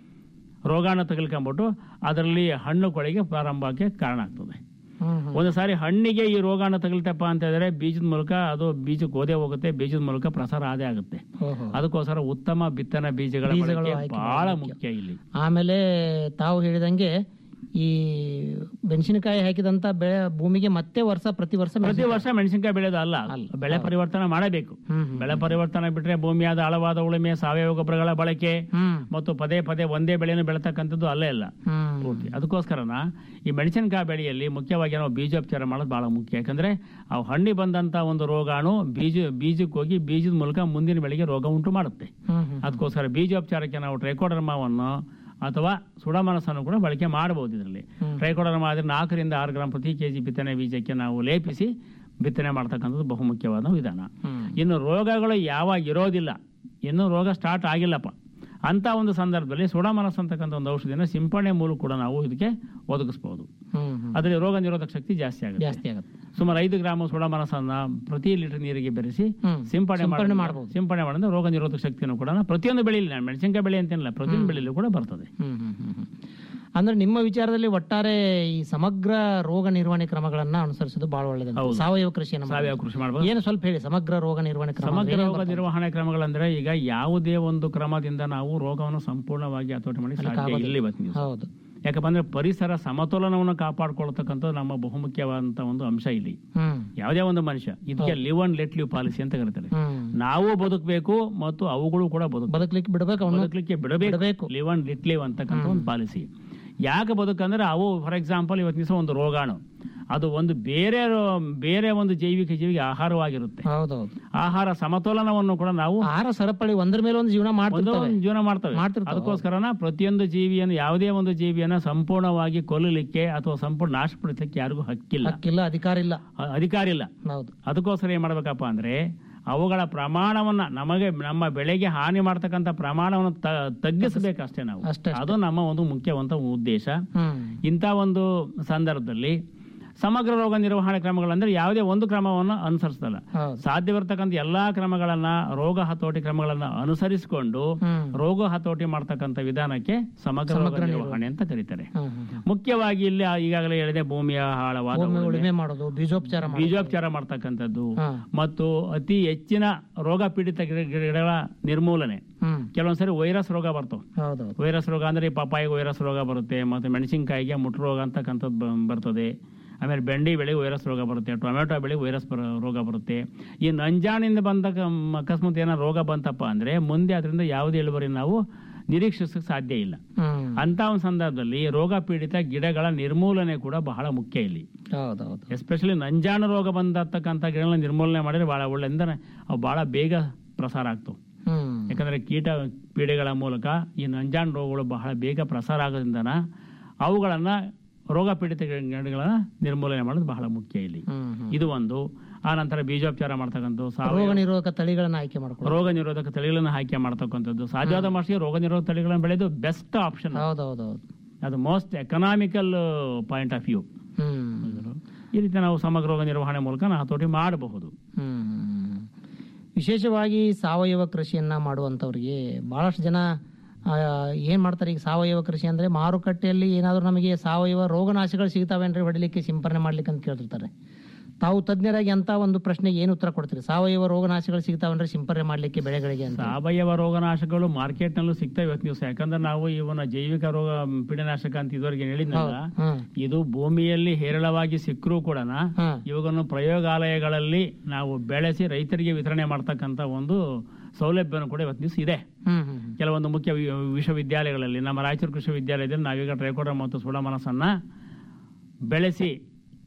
ರೋಗಾಣು ತಗುಲ್ಕೊಂಬಿಟ್ಟು ಅದರಲ್ಲಿ ಹಣ್ಣು ಕೊಳೆಗೆ ಪ್ರಾರಂಭಕ್ಕೆ ಕಾರಣ ಆಗ್ತದೆ ಹ್ಮ್ ಹ್ಮ್ ಒಂದು ಸಾರಿ ಹಣ್ಣಿಗೆ ಈ ರೋಗಾಣು ತಗುಲ್ತಪ್ಪ ಅಂತ ಹೇಳಿದ್ರೆ ಬೀಜದ ಮೂಲಕ ಅದು ಬೀಜಕ್ಕೆ ಓದೇ ಹೋಗುತ್ತೆ ಬೀಜದ ಮೂಲಕ ಪ್ರಸಾರ ಆದೇ ಆಗುತ್ತೆ ಓಹೋ. ಅದಕ್ಕೋಸ್ಕರ ಉತ್ತಮ ಬಿತ್ತನೆ ಬೀಜಗಳ ಬೀಜಗಳು ಬಳಕೆ ಆಯ್ಕೆ ಬಹಳ ಮಾಡೋದು ಮುಖ್ಯ ಇಲ್ಲಿ ಆಮೇಲೆ ತಾವು ಹೇಳಿದಂಗೆ ಈ ಮೆಣಸಿನಕಾಯಿ ಹಾಕಿದಂತ ಬೆಳೆ ಭೂಮಿಗೆ ಮತ್ತೆ ವರ್ಷ ಪ್ರತಿ ವರ್ಷ ಪ್ರತಿ ಮೆಣಸಿನಕಾಯಿ- ವರ್ಷ ಮೆಣಸಿನಕಾಯಿ ಬೆಳೆಯೋದು ಅಲ್ಲ ಬೆಳೆ ಪರಿವರ್ತನೆ ಮಾಡಬೇಕು ಹ್ಮ್ ಹ್ಮ್. ಬೆಳೆ ಪರಿವರ್ತನೆ ಬಿಟ್ರೆ ಭೂಮಿಯಾದ ಆಳವಾದ ಉಳುಮೆ ಸಾವಯವ ಗೊಬ್ಬರಗಳ ಬಳಕೆ ಹ್ಮ್ ಮತ್ತು ಪದೇ ಪದೇ ಒಂದೇ ಬೆಳೆಯನ್ನು ಬೆಳತಕ್ಕಂಥದ್ದು ಅಲ್ಲೇ ಅಲ್ಲ ಹ್ಮ್ ಪೂರ್ತಿ ಅದಕ್ಕೋಸ್ಕರನ ಈ ಮೆಣಸಿನಕಾಯಿ ಬೆಳೆಯಲ್ಲಿ ಮುಖ್ಯವಾಗಿ ನಾವು ಬೀಜೋಪಚಾರ ಮಾಡೋದು ಬಹಳ ಮುಖ್ಯ ಯಾಕಂದ್ರೆ ಆ ಹಣ್ಣಿ ಬಂದಂತ ಒಂದು ರೋಗಾಣು ಬೀಜ ಬೀಜಕ್ಕೆ ಹೋಗಿ ಬೀಜದ ಮೂಲಕ ಮುಂದಿನ ಬೆಳೆಗೆ ರೋಗ ಉಂಟು ಮಾಡುತ್ತೆ ಹ್ಮ್ ಹ್ಮ್ ಅದಕ್ಕೋಸ್ಕರ ಬೀಜೋಪಚಾರಕ್ಕೆ ನಾವು ಟ್ರೈಕೋಡರ್ಮಾವನ್ನು ಅಥವಾ ಸುಡಮನಸ್ಸನ್ನು ಕೂಡ ಬಳಕೆ ಮಾಡಬಹುದು ಇದರಲ್ಲಿ ಟ್ರೈಕೋಡರ್ಮಾ ಆದರೆ ನಾಲ್ಕರಿಂದ ಆರು ಗ್ರಾಂ ಪ್ರತಿ ಕೆಜಿ ಬಿತ್ತನೆ ಬೀಜಕ್ಕೆ ನಾವು ಲೇಪಿಸಿ ಬಿತ್ತನೆ ಮಾಡ್ತಕ್ಕಂಥದ್ದು ಬಹುಮುಖ್ಯವಾದ ವಿಧಾನ ಹ್ಮ್. ಇನ್ನು ರೋಗಗಳು ಯಾವಾಗ ಇರೋದಿಲ್ಲ ಇನ್ನು ರೋಗ ಸ್ಟಾರ್ಟ್ ಆಗಿಲ್ಲಪ್ಪ ಅಂತ ಒಂದು ಸಂದರ್ಭದಲ್ಲಿ ಸುಡಮನಸ್ ಅಂತಕ್ಕಂಥ ಒಂದು ಔಷಧಿನ ಸಿಂಪಡಣೆ ಮೂಲಕ ಕೂಡ ನಾವು ಇದಕ್ಕೆ ಒದಗಿಸಬಹುದು ಹ್ಮ್ ಹ್ಮ್ ಅದರಲ್ಲಿ ರೋಗ ನಿರೋಧಕ ಶಕ್ತಿ ಜಾಸ್ತಿ ಆಗುತ್ತೆ ಜಾಸ್ತಿ ಆಗುತ್ತೆ ಸುಮಾರು ಐದು ಗ್ರಾಮ್ ಸುಡಮನಸನ್ನ ಪ್ರತಿ ಲೀಟರ್ ನೀರಿಗೆ ಬೆರೆಸಿ ಹ್ಮ್. ಸಿಂಪಡಣೆ ಸಿಂಪಡಣೆ ಮಾಡಿ ಮಾಡ್ಬೋದು. ಸಿಂಪಡಣೆ ಮಾಡಿದ್ರೆ ರೋಗ ನಿರೋಧಕ ಶಕ್ತಿಯನ್ನು ಕೂಡ ಪ್ರತಿಯೊಂದು ಬೆಳೆಯಲ್ಲಿ ನಾನು ಮೆಣಸಿನಕಾಯಿ ಬೆಳೆ ಅಂತೇನಿಲ್ಲ ಪ್ರತಿಯೊಂದು ಬೆಳೆಯಲ್ಲೂ ಕೂಡ ಬರ್ತದೆ ಹ್ಮ್ ಹ್ಮ್ ಹ್ಮ್ ಹ್ಮ್. ಅಂದ್ರೆ ನಿಮ್ಮ ವಿಚಾರದಲ್ಲಿ ಒಟ್ಟಾರೆ ಈ ಸಮಗ್ರ ರೋಗ ನಿರ್ವಹಣೆ ಕ್ರಮಗಳನ್ನ ಅನುಸರಿಸೋದು ಬಹಳ ಒಳ್ಳೆಯದು ಹೌದು. ಸಾವಯವ ಕೃಷಿಯನ್ನು ಸಾವಯವ ಮಾಡೋದು. ಕೃಷಿ ಮಾಡಬಹುದು ಏನು ಸ್ವಲ್ಪ ಹೇಳಿ ಸಮಗ್ರ ರೋಗ ನಿರ್ವಹಣೆ ಕ್ರಮ ಸಮಗ್ರ ಏನೇನ್ ರೋಗ ಬರ್ತವೆ? ನಿರ್ವಹಣೆ ಕ್ರಮಗಳಂದ್ರೆ ಈಗ ಯಾವುದೇ ಒಂದು ಕ್ರಮದಿಂದ ನಾವು ರೋಗವನ್ನು ಸಂಪೂರ್ಣವಾಗಿ ಹತೋಟಿ ಮಾಡಿ ಸಾಧ್ಯ ಆಗೋದಿಲ್ಲ. ಇಲ್ಲ ಇವತ್ತಿನ ದಿವಸ. ಹೌದು ಯಾಕಪ್ಪ ಅಂದ್ರೆ ಪರಿಸರ ಸಮತೋಲನವನ್ನು ಕಾಪಾಡ್ಕೊಳ್ತಕ್ಕಂಥದ್ದು ನಮ್ಮ ಬಹುಮುಖ್ಯವಾದಂತ ಒಂದು ಅಂಶ ಇಲ್ಲಿ ಹ್ಮ್ ಯಾವುದೇ ಒಂದು ಮನುಷ್ಯ ಇದಕ್ಕೆ live and let live policy ಅಂತ ಕರೀತಾರೆ ಹ್ಮ್ ನಾವು ಬದುಕಬೇಕು ಮತ್ತು ಅವುಗಳು ಕೂಡ ಬದುಕು ಬದುಕಲಿಕ್ಕೆ ಬಿಡ್ಬೇಕು ಅವನು ಬದುಕಲಿಕ್ಕೆ ಬಿಡಬೇಕು ಬಿಡಬೇಕು. ಲಿವ್ ಅಂಡ್ ಲಿಟ್ ಲಿವ್ ಅಂತಕ್ಕಂಥ ಒಂದು ಪಾಲಿಸಿ ಯಾಕೆ ಬದುಕಂದ್ರೆ ಅವು ಫಾರ್ ಎಕ್ಸಾಂಪಲ್ ಇವತ್ತಿನ ದಿವಸ ಒಂದು ರೋಗಾಣು ಅದು ಒಂದು ಬೇರೆ ರೋ- ಬೇರೆ ಒಂದು ಜೈವಿಕ ಜೀವಿಗೆ ಆಹಾರವಾಗಿರುತ್ತೆ ಹೌದೌದು ಆಹಾರ ಸಮತೋಲನವನ್ನು ಕೂಡ ನಾವು ಆಹಾರ ಸರಪಳಿ ಒಂದ್ರ ಮೇಲೆ ಒಂದು ಜೀವನ ಒಂದು ಮಾಡ್ತಿರ್ತವೆ ಒಂದು ಜೀವನ ಮಾಡ್ತವೆ ಮಾಡ್ತಿರ್ತವೆ. ಅದಕ್ಕೋಸ್ಕರನ ಪ್ರತಿಯೊಂದು ಜೀವಿಯನ್ನು ಯಾವುದೇ ಒಂದು ಜೀವಿಯನ್ನ ಸಂಪೂರ್ಣವಾಗಿ ಕೊಲ್ಲಲಿಕ್ಕೆ ಅಥವಾ ಸಂಪೂರ್ಣ ನಾಶಪಡಿಸಲಿಕ್ಕೆ ಯಾರಿಗೂ ಹಕ್ಕಿಲ್ಲ ಹಕ್ಕಿಲ್ಲ ಅಧಿಕಾರ ಇಲ್ಲ ಅ- ಅಧಿಕಾರ ಇಲ್ಲ ಹೌದು ಅದಕ್ಕೋಸ್ಕರ ಏನ್ ಮಾಡ್ಬೇಕಪ್ಪ ಅಂದ್ರೆ ಅವುಗಳ ಪ್ರಮಾಣವನ್ನ ನಮಗೆ ನಮ್ಮ ಬೆಳೆಗೆ ಹಾನಿ ಮಾಡ್ತಕ್ಕಂಥ ಪ್ರಮಾಣವನ್ನು ತ- ತಗ್ಗಿಸಬೇಕಷ್ಟೇ ನಾವು ಅಷ್ಟೇ, ಅದು ನಮ್ಮ ಒಂದು ಮುಖ್ಯವಂತ ಉದ್ದೇಶ ಹ್ಮ್ ಇಂಥ ಒಂದು ಸಂದರ್ಭದಲ್ಲಿ ಸಮಗ್ರ ರೋಗ ನಿರ್ವಹಣೆ ಕ್ರಮಗಳಂದ್ರೆ ಯಾವುದೇ ಒಂದು ಕ್ರಮವನ್ನು ಅನುಸರಿಸಲ್ಲ ಹೌದು ಸಾಧ್ಯವಿರ್ತಕ್ಕಂಥ ಎಲ್ಲಾ ಕ್ರಮಗಳನ್ನ ರೋಗ ಹತೋಟಿ ಕ್ರಮಗಳನ್ನ ಅನುಸರಿಸಿಕೊಂಡು ಹ್ಮ್ ರೋಗ ಹತೋಟಿ ಮಾಡ್ತಕ್ಕಂಥ ವಿಧಾನಕ್ಕೆ ಸಮಗ್ರ ರೋಗ ನಿರ್ವಹಣೆ ಅಂತ ಕರೀತಾರೆ ಹ್ಮ್ ಹ್ಮ್ ಹ್ಮ್. ಮುಖ್ಯವಾಗಿ ಇಲ್ಲಿ ಈಗಾಗಲೇ ಹೇಳಿದೆ ಭೂಮಿಯ ಆಳವಾದ ಭೂಮಿ ಉಳುಮೆ, ಉಳುಮೆ ಮಾಡೋದು ಬೀಜೋಪಚಾರ ಮಾಡೋದು ಬೀಜೋಪಚಾರ ಮಾಡ್ತಕ್ಕಂಥದ್ದು ಹಾ. ಮತ್ತು ಅತಿ ಹೆಚ್ಚಿನ ರೋಗ ಪೀಡಿತ ಗಿಡ- ಗಿಡಗಳ ನಿರ್ಮೂಲನೆ ಹ್ಮ್ ಕೆಲವೊಂದ್ಸರಿ ವೈರಸ್ ರೋಗ ಬರ್ತವೆ ಹೌದೌದು ವೈರಸ್ ರೋಗ ಅಂದ್ರೆ ಈ ಪಪ್ಪಾಯಿಗೆ ವೈರಸ್ ರೋಗ ಬರುತ್ತೆ ಮತ್ತೆ ಮೆಣಸಿನಕಾಯಿಗೆ ಮುಟ್ಟು ರೋಗ ಅಂತಕ್ಕಂಥದ್ದು ಬ- ಬರ್ತದೆ ಆಮೇಲೆ ಬೆಂಡಿ ಬೆಳೆಗೆ ವೈರಸ್ ರೋಗ ಬರುತ್ತೆ ಟೊಮೆಟೊ ಬೆಳೆಗೆ ವೈರಸ್ ಬರ- ರೋಗ ಬರುತ್ತೆ ಈ ನಂಜಾಣಿಂದ ಬಂದ ಅಕಸ್ಮಾತ್ ಏನೋ ರೋಗ ಬಂತಪ್ಪ ಅಂದ್ರೆ ಮುಂದೆ ಅದರಿಂದ ಯಾವುದೇ ಇಳುವರಿ ನಾವು ನಿರೀಕ್ಷಿಸಕ್ಕೆ ಸಾಧ್ಯ ಇಲ್ಲ ಹ್ಮ್ ಅಂತ ಒಂದು ಸಂದರ್ಭದಲ್ಲಿ ರೋಗ ಪೀಡಿತ ಗಿಡಗಳ ನಿರ್ಮೂಲನೆ ಕೂಡ ಬಹಳ ಮುಖ್ಯ ಇಲ್ಲಿ ಹೌದೌದು ಎಸ್ಪೆಷಲಿ ನಂಜಾಣು ರೋಗ ಬಂದತಕ್ಕಂಥ ಗಿಡಗಳನ್ನ ನಿರ್ಮೂಲನೆ ಮಾಡಿದ್ರೆ ಬಹಳ ಒಳ್ಳೆ ಅಂದ್ರೆ ಅವು ಬಹಳ ಬೇಗ ಪ್ರಸಾರ ಆಗ್ತವೆ ಹ್ಮ್ ಯಾಕಂದ್ರೆ ಕೀಟ ಪೀಡೆಗಳ ಮೂಲಕ ಈ ನಂಜಾಣು ರೋಗಗಳು ಬಹಳ ಬೇಗ ಪ್ರಸಾರ ಆಗೋದ್ರಿಂದನ ಅವುಗಳನ್ನ ರೋಗ ಪೀಡಿತ ಗಿಡಗಳನ್ನ ನಿರ್ಮೂಲನೆ ಮಾಡೋದು ಬಹಳ ಮುಖ್ಯ ಇಲ್ಲಿ ಹ್ಮ್ ಹ್ಮ್. ಇದು ಒಂದು ಆ ನಂತರ ಬೀಜೋಪಚಾರ ಮಾಡ್ತಕ್ಕಂಥದ್ದು ಸಾವಯವ ರೋಗ ನಿರೋಧಕ ತಳಿಗಳನ್ನ ಆಯ್ಕೆ ಮಾಡ್ಕೊಳ್ಳೋದು ರೋಗ ನಿರೋಧಕ ತಳಿಗಳನ್ನು ಆಯ್ಕೆ ಮಾಡ್ತಕ್ಕಂಥದ್ದು ಸಾಧ್ಯವಾದ ಮಟ್ಟಿಗೆ ರೋಗ ನಿರೋಧಕ ತಳಿಗಳನ್ನು ಬೆಳೆದು ಬೆಸ್ಟ್ ಆಪ್ಷನ್ ಹೌದೌದೌದು ಅದು most economical point of view ಹ್ಮ್ ಈ ರೀತಿ ನಾವು ಸಮಗ್ರ ರೋಗ ನಿರ್ವಹಣೆ ಮೂಲಕ ನಾವು ಹತೋಟಿ ಮಾಡಬಹುದು ಹ್ಮ್. ವಿಶೇಷವಾಗಿ ಸಾವಯವ ಕೃಷಿಯನ್ನ ಮಾಡುವಂಥವ್ರಿಗೆ ಬಹಳಷ್ಟು ಜನ ಆ, ಏನ್ ಮಾಡ್ತಾರೆ ಈಗ ಸಾವಯವ ಕೃಷಿ ಅಂದ್ರೆ ಮಾರುಕಟ್ಟೆಯಲ್ಲಿ ಏನಾದರೂ ನಮಗೆ ಸಾವಯವ ರೋಗನಾಶಗಳು ಸಿಗ್ತಾವೇನ್ರಿ ಹೊಡಿಲಿಕ್ಕೆ ಸಿಂಪರಣೆ ಮಾಡ್ಲಿಕ್ಕೆ ಅಂತ ಕೇಳ್ತಿರ್ತಾರೆ ತಾವು ತಜ್ಞರಾಗಿ ಅಂತ ಒಂದು ಪ್ರಶ್ನೆಗೆ ಏನು ಉತ್ತರ ಕೊಡ್ತೀರಿ ಸಾವಯವ ರೋಗನಾಶಗಳು ಸಿಗ್ತಾವೇನ್ರಿ ಸಿಂಪರಣೆ ಮಾಡ್ಲಿಕ್ಕೆ ಬೆಳೆಗಳಿಗೆ ಅಂತ ಸಾವಯವ ರೋಗನಾಶಕಗಳು ಮಾರ್ಕೆಟ್ ನಲ್ಲೂ ಸಿಗ್ತವೆ ಇವತ್ತು ದಿವಸ ಯಾಕಂದ್ರೆ ನಾವು ಇವನ ಜೈವಿಕ ರೋಗ ಪೀಡನಾಶಕ ಅಂತ ಇದುವರೆಗೆ ಹೇಳಿದ್ನಲ್ಲ ಹ್ಮ್ ಇದು ಭೂಮಿಯಲ್ಲಿ ಹೇರಳವಾಗಿ ಸಿಕ್ಕರೂ ಕೂಡ ಹ್ಮ್ ಇವುಗಳನ್ನು ಪ್ರಯೋಗಾಲಯಗಳಲ್ಲಿ ನಾವು ಬೆಳೆಸಿ ರೈತರಿಗೆ ವಿತರಣೆ ಮಾಡ್ತಕ್ಕಂಥ ಒಂದು ಸೌಲಭ್ಯನೂ ಕೂಡ ಇವತ್ತು ದಿವಸ ಇದೆ ಹ್ಮ್ ಹ್ಮ್ ಕೆಲವೊಂದು ಮುಖ್ಯ ವಿ- ವಿಶ್ವವಿದ್ಯಾಲಯಗಳಲ್ಲಿ ನಮ್ಮ ರಾಯಚೂರು ಕೃಷಿ ವಿದ್ಯಾಲಯದಲ್ಲಿ ನಾವೀಗ ಟ್ರೈಕೋಡರ್ ಮತ್ತು ಸುಡಮನಸನ್ನ ಬೆಳೆಸಿ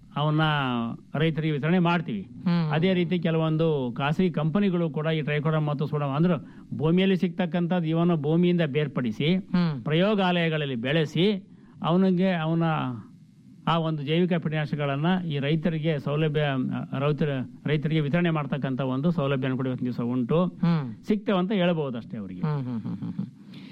ಅವನ್ನ ರೈತರಿಗೆ ವಿತರಣೆ ಮಾಡ್ತೀವಿ ಅದೇ ರೀತಿ ಕೆಲವೊಂದು ಖಾಸಗಿ ಕಂಪನಿಗಳು ಕೂಡ ಈ ಟ್ರೈಕೋಡರ್ಮ ಮತ್ತು ಸೋಡಮ್ ಅಂದ್ರೆ ಭೂಮಿಯಲ್ಲಿ ಸಿಗ್ತಕ್ಕಂಥದ್ದು ಇವನು ಭೂಮಿಯಿಂದ ಬೇರ್ಪಡಿಸಿ ಪ್ರಯೋಗಾಲಯಗಳಲ್ಲಿ ಬೆಳೆಸಿ ಅವನಿಗೆ ಅವನ ಆ ಒಂದು ಜೈವಿಕ ಕೀಟನಾಶಕಗಳನ್ನ ಈ ರೈತರಿಗೆ ಸೌಲಭ್ಯ ರೈತರ ರೈತರಿಗೆ ವಿತರಣೆ ಮಾಡ್ತಕ್ಕಂಥ ಒಂದು ಸೌಲಭ್ಯ ಕೂಡ ಇವತ್ತಿನ ದಿವಸ ಉಂಟು ಸಿಗ್ತೇವೆ ಅಂತ ಹೇಳ್ಬಹುದು ಅಷ್ಟೇ ಅವರಿಗೆ ಹ್ಮ್, ಹ್ಮ್, ಹ್ಮ್, ಹ್ಮ್, ಹ್ಮ್.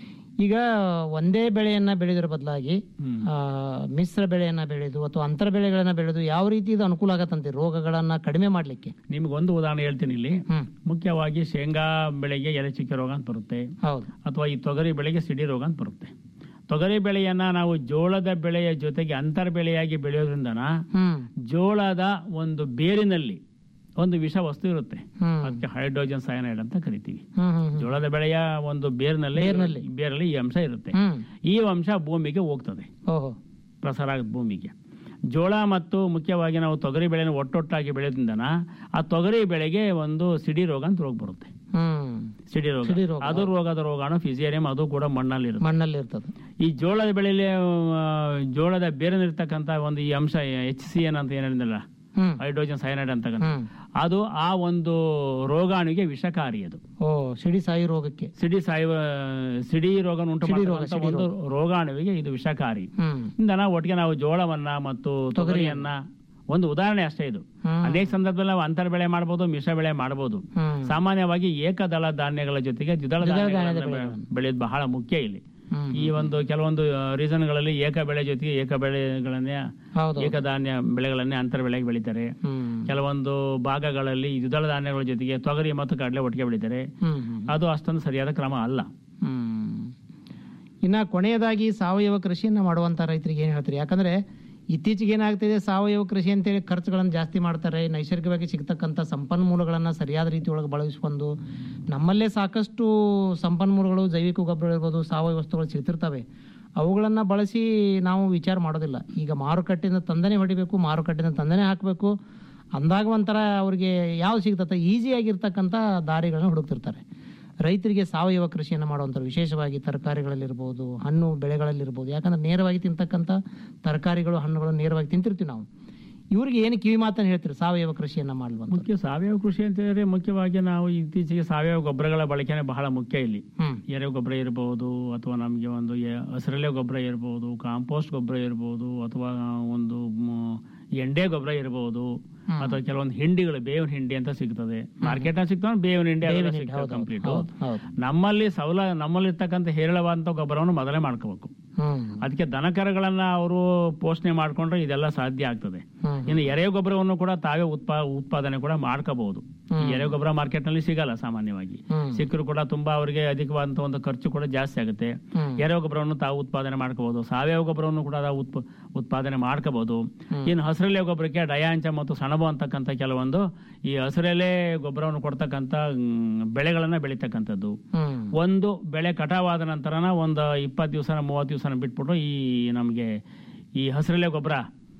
ಈಗ ಒಂದೇ ಬೆಳೆಯನ್ನ ಬೆಳೆಯೋದ್ರ ಬದಲಾಗಿ ಆ, ಮಿಶ್ರ ಬೆಳೆಯನ್ನ ಬೆಳೆದು ಅಥವಾ ಅಂತರ ಬೆಳೆಗಳನ್ನ ಬೆಳೆದು ಯಾವ ರೀತಿ ಇದು ಅನುಕೂಲ ಆಗತ್ತಂತೆ ರೋಗಗಳನ್ನ ಕಡಿಮೆ ಮಾಡ್ಲಿಕ್ಕೆ ನಿಮ್ಗೊಂದು ಉದಾಹರಣೆ ಹೇಳ್ತೀನಿ ಇಲ್ಲಿ ಮುಖ್ಯವಾಗಿ ಶೇಂಗಾ ಬೆಳೆಗೆ ಎಲೆ ಚುಕ್ಕೆ ರೋಗ ಅಂತ ಬರುತ್ತೆ ಹೌದು ಅಥವಾ ಈ ತೊಗರಿ ಬೆಳೆಗೆ ಸಿಡಿ ರೋಗ ಅಂತ ಬರುತ್ತೆ ತೊಗರಿ ಬೆಳೆಯನ್ನ ನಾವು ಜೋಳದ ಬೆಳೆಯ ಜೊತೆಗೆ ಅಂತರ ಬೆಳೆಯಾಗಿ ಬೆಳೆಯೋದ್ರಿಂದ ಹ್ಮ್ ಜೋಳದ ಒಂದು ಬೇರಿನಲ್ಲಿ ಒಂದು ವಿಷ ವಸ್ತು ಇರುತ್ತೆ ಹ್ಮ್. ಅದಕ್ಕೆ ಹೈಡ್ರೋಜನ್ ಸಯನೈಡ್ ಅಂತ ಕರಿತೀವಿ ಹ್ಮ್ ಹ್ಮ್ ಹ್ಮ್. ಜೋಳದ ಬೆಳೆಯ ಒಂದು ಬೇರಿನಲ್ಲಿ ಬೇರಿನಲ್ಲಿ. ಬೇರಲ್ಲಿ ಈ ಅಂಶ ಇರುತ್ತೆ ಹ್ಮ್ ಈ ಅಂಶ ಭೂಮಿಗೆ ಹೋಗ್ತದೆ ಓಹೋ ಪ್ರಸಾರ ಆಗುತ್ತೆ ಭೂಮಿಗೆ ಜೋಳ ಮತ್ತು ಮುಖ್ಯವಾಗಿ ನಾವು ತೊಗರಿ ಬೆಳೆನ ಒಟ್ಟೊಟ್ಟಾಗಿ ಬೆಳೆಯೋದ್ರಿಂದ ಆ ತೊಗರಿ ಬೆಳೆಗೆ ಒಂದು ಸಿಡಿ ರೋಗ ಅಂತ ರೋಗ ಬರುತ್ತೆ ಹ್ಮ್ ಸಿಡಿ ರೋಗ ಸಿಡಿ ರೋಗ. ಅದು ರೋಗದ ರೋಗಾಣು ಫಿಸಿಯರಿಯಂ ಅದು ಕೂಡ ಮಣ್ಣಲ್ಲಿ ಇರುತ್ತೆ ಮಣ್ಣಲ್ಲಿ ಇರ್ತದೆ ಈ ಜೋಳದ ಬೆಳೆಯಲ್ಲಿ ಆ, ಜೋಳದ ಬೇರಿನಿರ್ತಕ್ಕಂಥ ಒಂದು ಈ ಅಂಶ ಎಚ್ ಸಿ ಎನ್ ಅಂತ ಏನ್ ಹೇಳಿದ್ನಲ್ಲ ಹ್ಮ್ ಹೈಡ್ರೋಜನ್ ಸೈನೈಡ್ ಅಂತಕ್ಕಂಥ ಹ್ಮ್ ಅದು ಆ ಒಂದು ರೋಗಾಣುವಿಗೆ ವಿಷಕಾರಿ ಅದು ಓ ಸಿಡಿ ಸಾಯಿ ರೋಗಕ್ಕೆ ಸಿಡಿ ಸಾಯುವ ಸಿಡಿ ರೋಗ ಉಂಟು ಸಿಡಿ ರೋಗ, ಮಾಡ್ತಕ್ಕಂಥ ಸಿಡಿ ಒಂದು ರೋಗಾಣುವಿಗೆ ಇದು ವಿಷಕಾರಿ ಹ್ಮ್ ಇಂದ ನಾವು ಒಟ್ಟಿಗೆ ನಾವು ಜೋಳವನ್ನ ಮತ್ತು ತೊಗರಿಯನ್ನ ಒಂದು ಉದಾಹರಣೆ ಅಷ್ಟೇ ಇದು ಹ್ಮ್. ಅನೇಕ ಸಂದರ್ಭದಲ್ಲಿ ನಾವು ಅಂತರ ಬೆಳೆ ಮಾಡಬಹುದು ಮಿಶ್ರ ಬೆಳೆ ಮಾಡಬಹುದು ಹ್ಮ್ ಸಾಮಾನ್ಯವಾಗಿ ಏಕದಳ ಧಾನ್ಯಗಳ ಜೊತೆಗೆ ದ್ವಿದಳ ದ್ವಿದಳ ಧಾನ್ಯಗಳನ್ನ ಧಾನ್ಯದ ಬೆ- ಬೆಳೆಯೋದು ಬಹಳ ಮುಖ್ಯ ಇಲ್ಲಿ ಹ್ಮ್. ಈ ಒಂದು ಕೆಲವೊಂದು ರೀಸನ್ಗಳಲ್ಲಿ ಏಕ ಬೆಳೆ ಜೊತೆಗೆ ಏಕ ಬೆಳೆಗಳನ್ನೇ ಹೌದು ಏಕಧಾನ್ಯ ಬೆಳೆಗಳನ್ನೇ ಅಂತರ ಬೆಳೆಗೆ ಬೆಳೀತಾರೆ ಹ್ಮ್ ಕೆಲವೊಂದು ಭಾಗಗಳಲ್ಲಿ ಈ ದ್ವಿದಳ ಧಾನ್ಯಗಳ ಜೊತೆಗೆ ತೊಗರಿ ಮತ್ತು ಕಡಲೆ ಒಟ್ಟಿಗೆ ಬೆಳೀತಾರೆ ಹ್ಮ್ ಹ್ಮ್ ಅದು ಅಷ್ಟೊಂದು ಸರಿಯಾದ ಕ್ರಮ ಅಲ್ಲ ಹ್ಮ್. ಇನ್ನ ಕೊನೆಯದಾಗಿ ಸಾವಯವ ಕೃಷಿಯನ್ನ ಮಾಡುವಂತ ರೈತರಿಗೆ ಏನ್ ಹೇಳ್ತೀರಿ ಯಾಕಂದ್ರೆ ಇತ್ತೀಚೆಗೆ ಏನಾಗ್ತಿದೆ ಸಾವಯವ ಕೃಷಿ ಅಂತೇಳಿ ಖರ್ಚುಗಳನ್ನು ಜಾಸ್ತಿ ಮಾಡ್ತಾರೆ ನೈಸರ್ಗಿಕವಾಗಿ ಸಿಗ್ತಕ್ಕಂಥ ಸಂಪನ್ಮೂಲಗಳನ್ನ ಸರಿಯಾದ ರೀತಿಯೊಳಗೆ ಬಳಸಿಕೊಂಡು ನಮ್ಮಲ್ಲೇ ಸಾಕಷ್ಟು ಸಂಪನ್ಮೂಲಗಳು ಜೈವಿಕ ಗೊಬ್ಬರ ಇರ್ಬೋದು ಸಾವಯವ ವಸ್ತುಗಳು ಸಿಗ್ತಿರ್ತವೆ ಅವುಗಳನ್ನು ಬಳಸಿ ನಾವು ವಿಚಾರ ಮಾಡೋದಿಲ್ಲ ಈಗ ಮಾರುಕಟ್ಟೆಯಿಂದ ತಂದನೆ ಹೊಡಿಬೇಕು ಮಾರುಕಟ್ಟೆಯಿಂದ ತಂದನೆ ಹಾಕಬೇಕು ಅಂದಾಗ ಒಂಥರ ಅವ್ರಿಗೆ ಯಾವ್ದು ಸಿಗ್ತದೆ ಈಸಿಯಾಗಿರ್ತಕ್ಕಂಥ ದಾರಿಗಳನ್ನ ಹುಡುಕ್ತಿರ್ತಾರೆ ರೈತರಿಗೆ ಸಾವಯವ ಕೃಷಿಯನ್ನು ಮಾಡುವಂಥವ್ರು ವಿಶೇಷವಾಗಿ ತರಕಾರಿಗಳಲ್ಲಿರ್ಬೋದು ಹಣ್ಣು ಬೆಳೆಗಳಲ್ಲಿರ್ಬೋದು ಯಾಕಂದ್ರೆ ನೇರವಾಗಿ ತಿಂತಕ್ಕಂಥ ತರಕಾರಿಗಳು ಹಣ್ಣುಗಳು ನೇರವಾಗಿ ತಿಂತಿರ್ತೀವಿ ನಾವು ಇವರಿಗೆ ಏನು ಕಿವಿ ಮಾತನ್ನು ಹೇಳ್ತೀರಿ ಸಾವಯವ ಕೃಷಿಯನ್ನು ಮಾಡುವಂತ ಮುಖ್ಯ ಸಾವಯವ ಕೃಷಿ ಅಂತ ಹೇಳಿದ್ರೆ ಮುಖ್ಯವಾಗಿ ನಾವು ಇತ್ತೀಚೆಗೆ ಸಾವಯವ ಗೊಬ್ಬರಗಳ ಬಳಕೆನೆ ಬಹಳ ಮುಖ್ಯ ಇಲ್ಲಿ ಹ್ಮ್ ಎರೆ ಗೊಬ್ಬರ ಇರಬಹುದು ಅಥವಾ ನಮಗೆ ಒಂದು ಎ- ಹಸಿರೆಲೆ ಗೊಬ್ಬರ ಇರಬಹುದು ಕಾಂಪೋಸ್ಟ್ ಗೊಬ್ಬರ ಇರಬಹುದು ಅಥವಾ ಒಂದು ಮ್, ಎಂಡೆ ಗೊಬ್ಬರ ಇರಬಹುದು ಅಥವಾ ಕೆಲವೊಂದು ಹಿಂಡಿಗಳು ಬೇವಿನ ಹಿಂಡಿ ಅಂತ ಸಿಗ್ತದೆ ಮಾರ್ಕೆಟ್ ಸಿಗ್ತಾವೆ ಬೇವಿನ ಹಿಂಡಿ ಬೇವಿನ ಹಿಂಡಿ, ಹೌದು, ಕಂಪ್ಲೀಟ್ ಹೌದು, ಹೌದು. ನಮ್ಮಲ್ಲಿ ಸೌಲ ನಮ್ಮಲ್ಲಿ ಇರ್ತಕ್ಕಂಥ ಹೇರಳವಾದಂತ ಗೊಬ್ಬರವನ್ನು ಮೊದಲೇ ಮಾಡ್ಕೋಬೇಕು ಹ್ಮ್ ಅದಕ್ಕೆ ದನಕರಗಳನ್ನ ಅವರು ಪೋಷಣೆ ಮಾಡ್ಕೊಂಡ್ರೆ ಇದೆಲ್ಲ ಸಾಧ್ಯ ಆಗ್ತದೆ ಹ್ಮ್. ಇನ್ನು ಎರೆ ಗೊಬ್ಬರವನ್ನು ಕೂಡ ತಾವೇ ಉತ್ಪಾ ಉತ್ಪಾದನೆ ಕೂಡ ಮಾಡ್ಕೋಬಹುದು ಈ ಎರೆ ಗೊಬ್ಬರ ಮಾರ್ಕೆಟ್ ನಲ್ಲಿ ಸಿಗಲ್ಲ ಸಾಮಾನ್ಯವಾಗಿ ಹ್ಮ್. ಸಿಕ್ಕರು ಕೂಡ ತುಂಬಾ ಅವರಿಗೆ ಅಧಿಕವಾದಂತ ಒಂದು ಖರ್ಚು ಕೂಡ ಜಾಸ್ತಿ ಆಗುತ್ತೆ ಹ್ಮ್. ಎರೆ ಗೊಬ್ಬರವನ್ನು ತಾವು ಉತ್ಪಾದನೆ ಮಾಡ್ಕೋಬಹುದು ಸಾವಯವ ಗೊಬ್ಬರವನ್ನು ಕೂಡ ತಾವು ಉತ್ಪ ಉತ್ಪಾದನೆ ಮಾಡ್ಕೋಬಹುದು ಇನ್ನು ಹಸಿರೆಲೆ ಗೊಬ್ಬರಕ್ಕೆ ಡಯಾಂಚ ಮತ್ತು ಸಣಬು ಅಂತಕ್ಕಂಥ ಕೆಲವೊಂದು ಈ ಹಸಿರೆಲೆ ಗೊಬ್ಬರವನ್ನು ಕೊಡ್ತಕ್ಕಂಥ ಮ್, ಬೆಳೆಗಳನ್ನ ಬೆಳೀತಕ್ಕಂಥದ್ದು ಹ್ಮ್ ಒಂದು ಬೆಳೆ ಕಟಾವಾದ ನಂತರನ ಒಂದು ಇಪ್ಪತ್ತು ದಿವಸ ಮೂವತ್ತು ದಿವಸ ಬಿಟ್ಬಿಟ್ಟು ಈ ನಮಗೆ ಈ ಹಸಿರೆಲೆ ಗೊಬ್ಬರ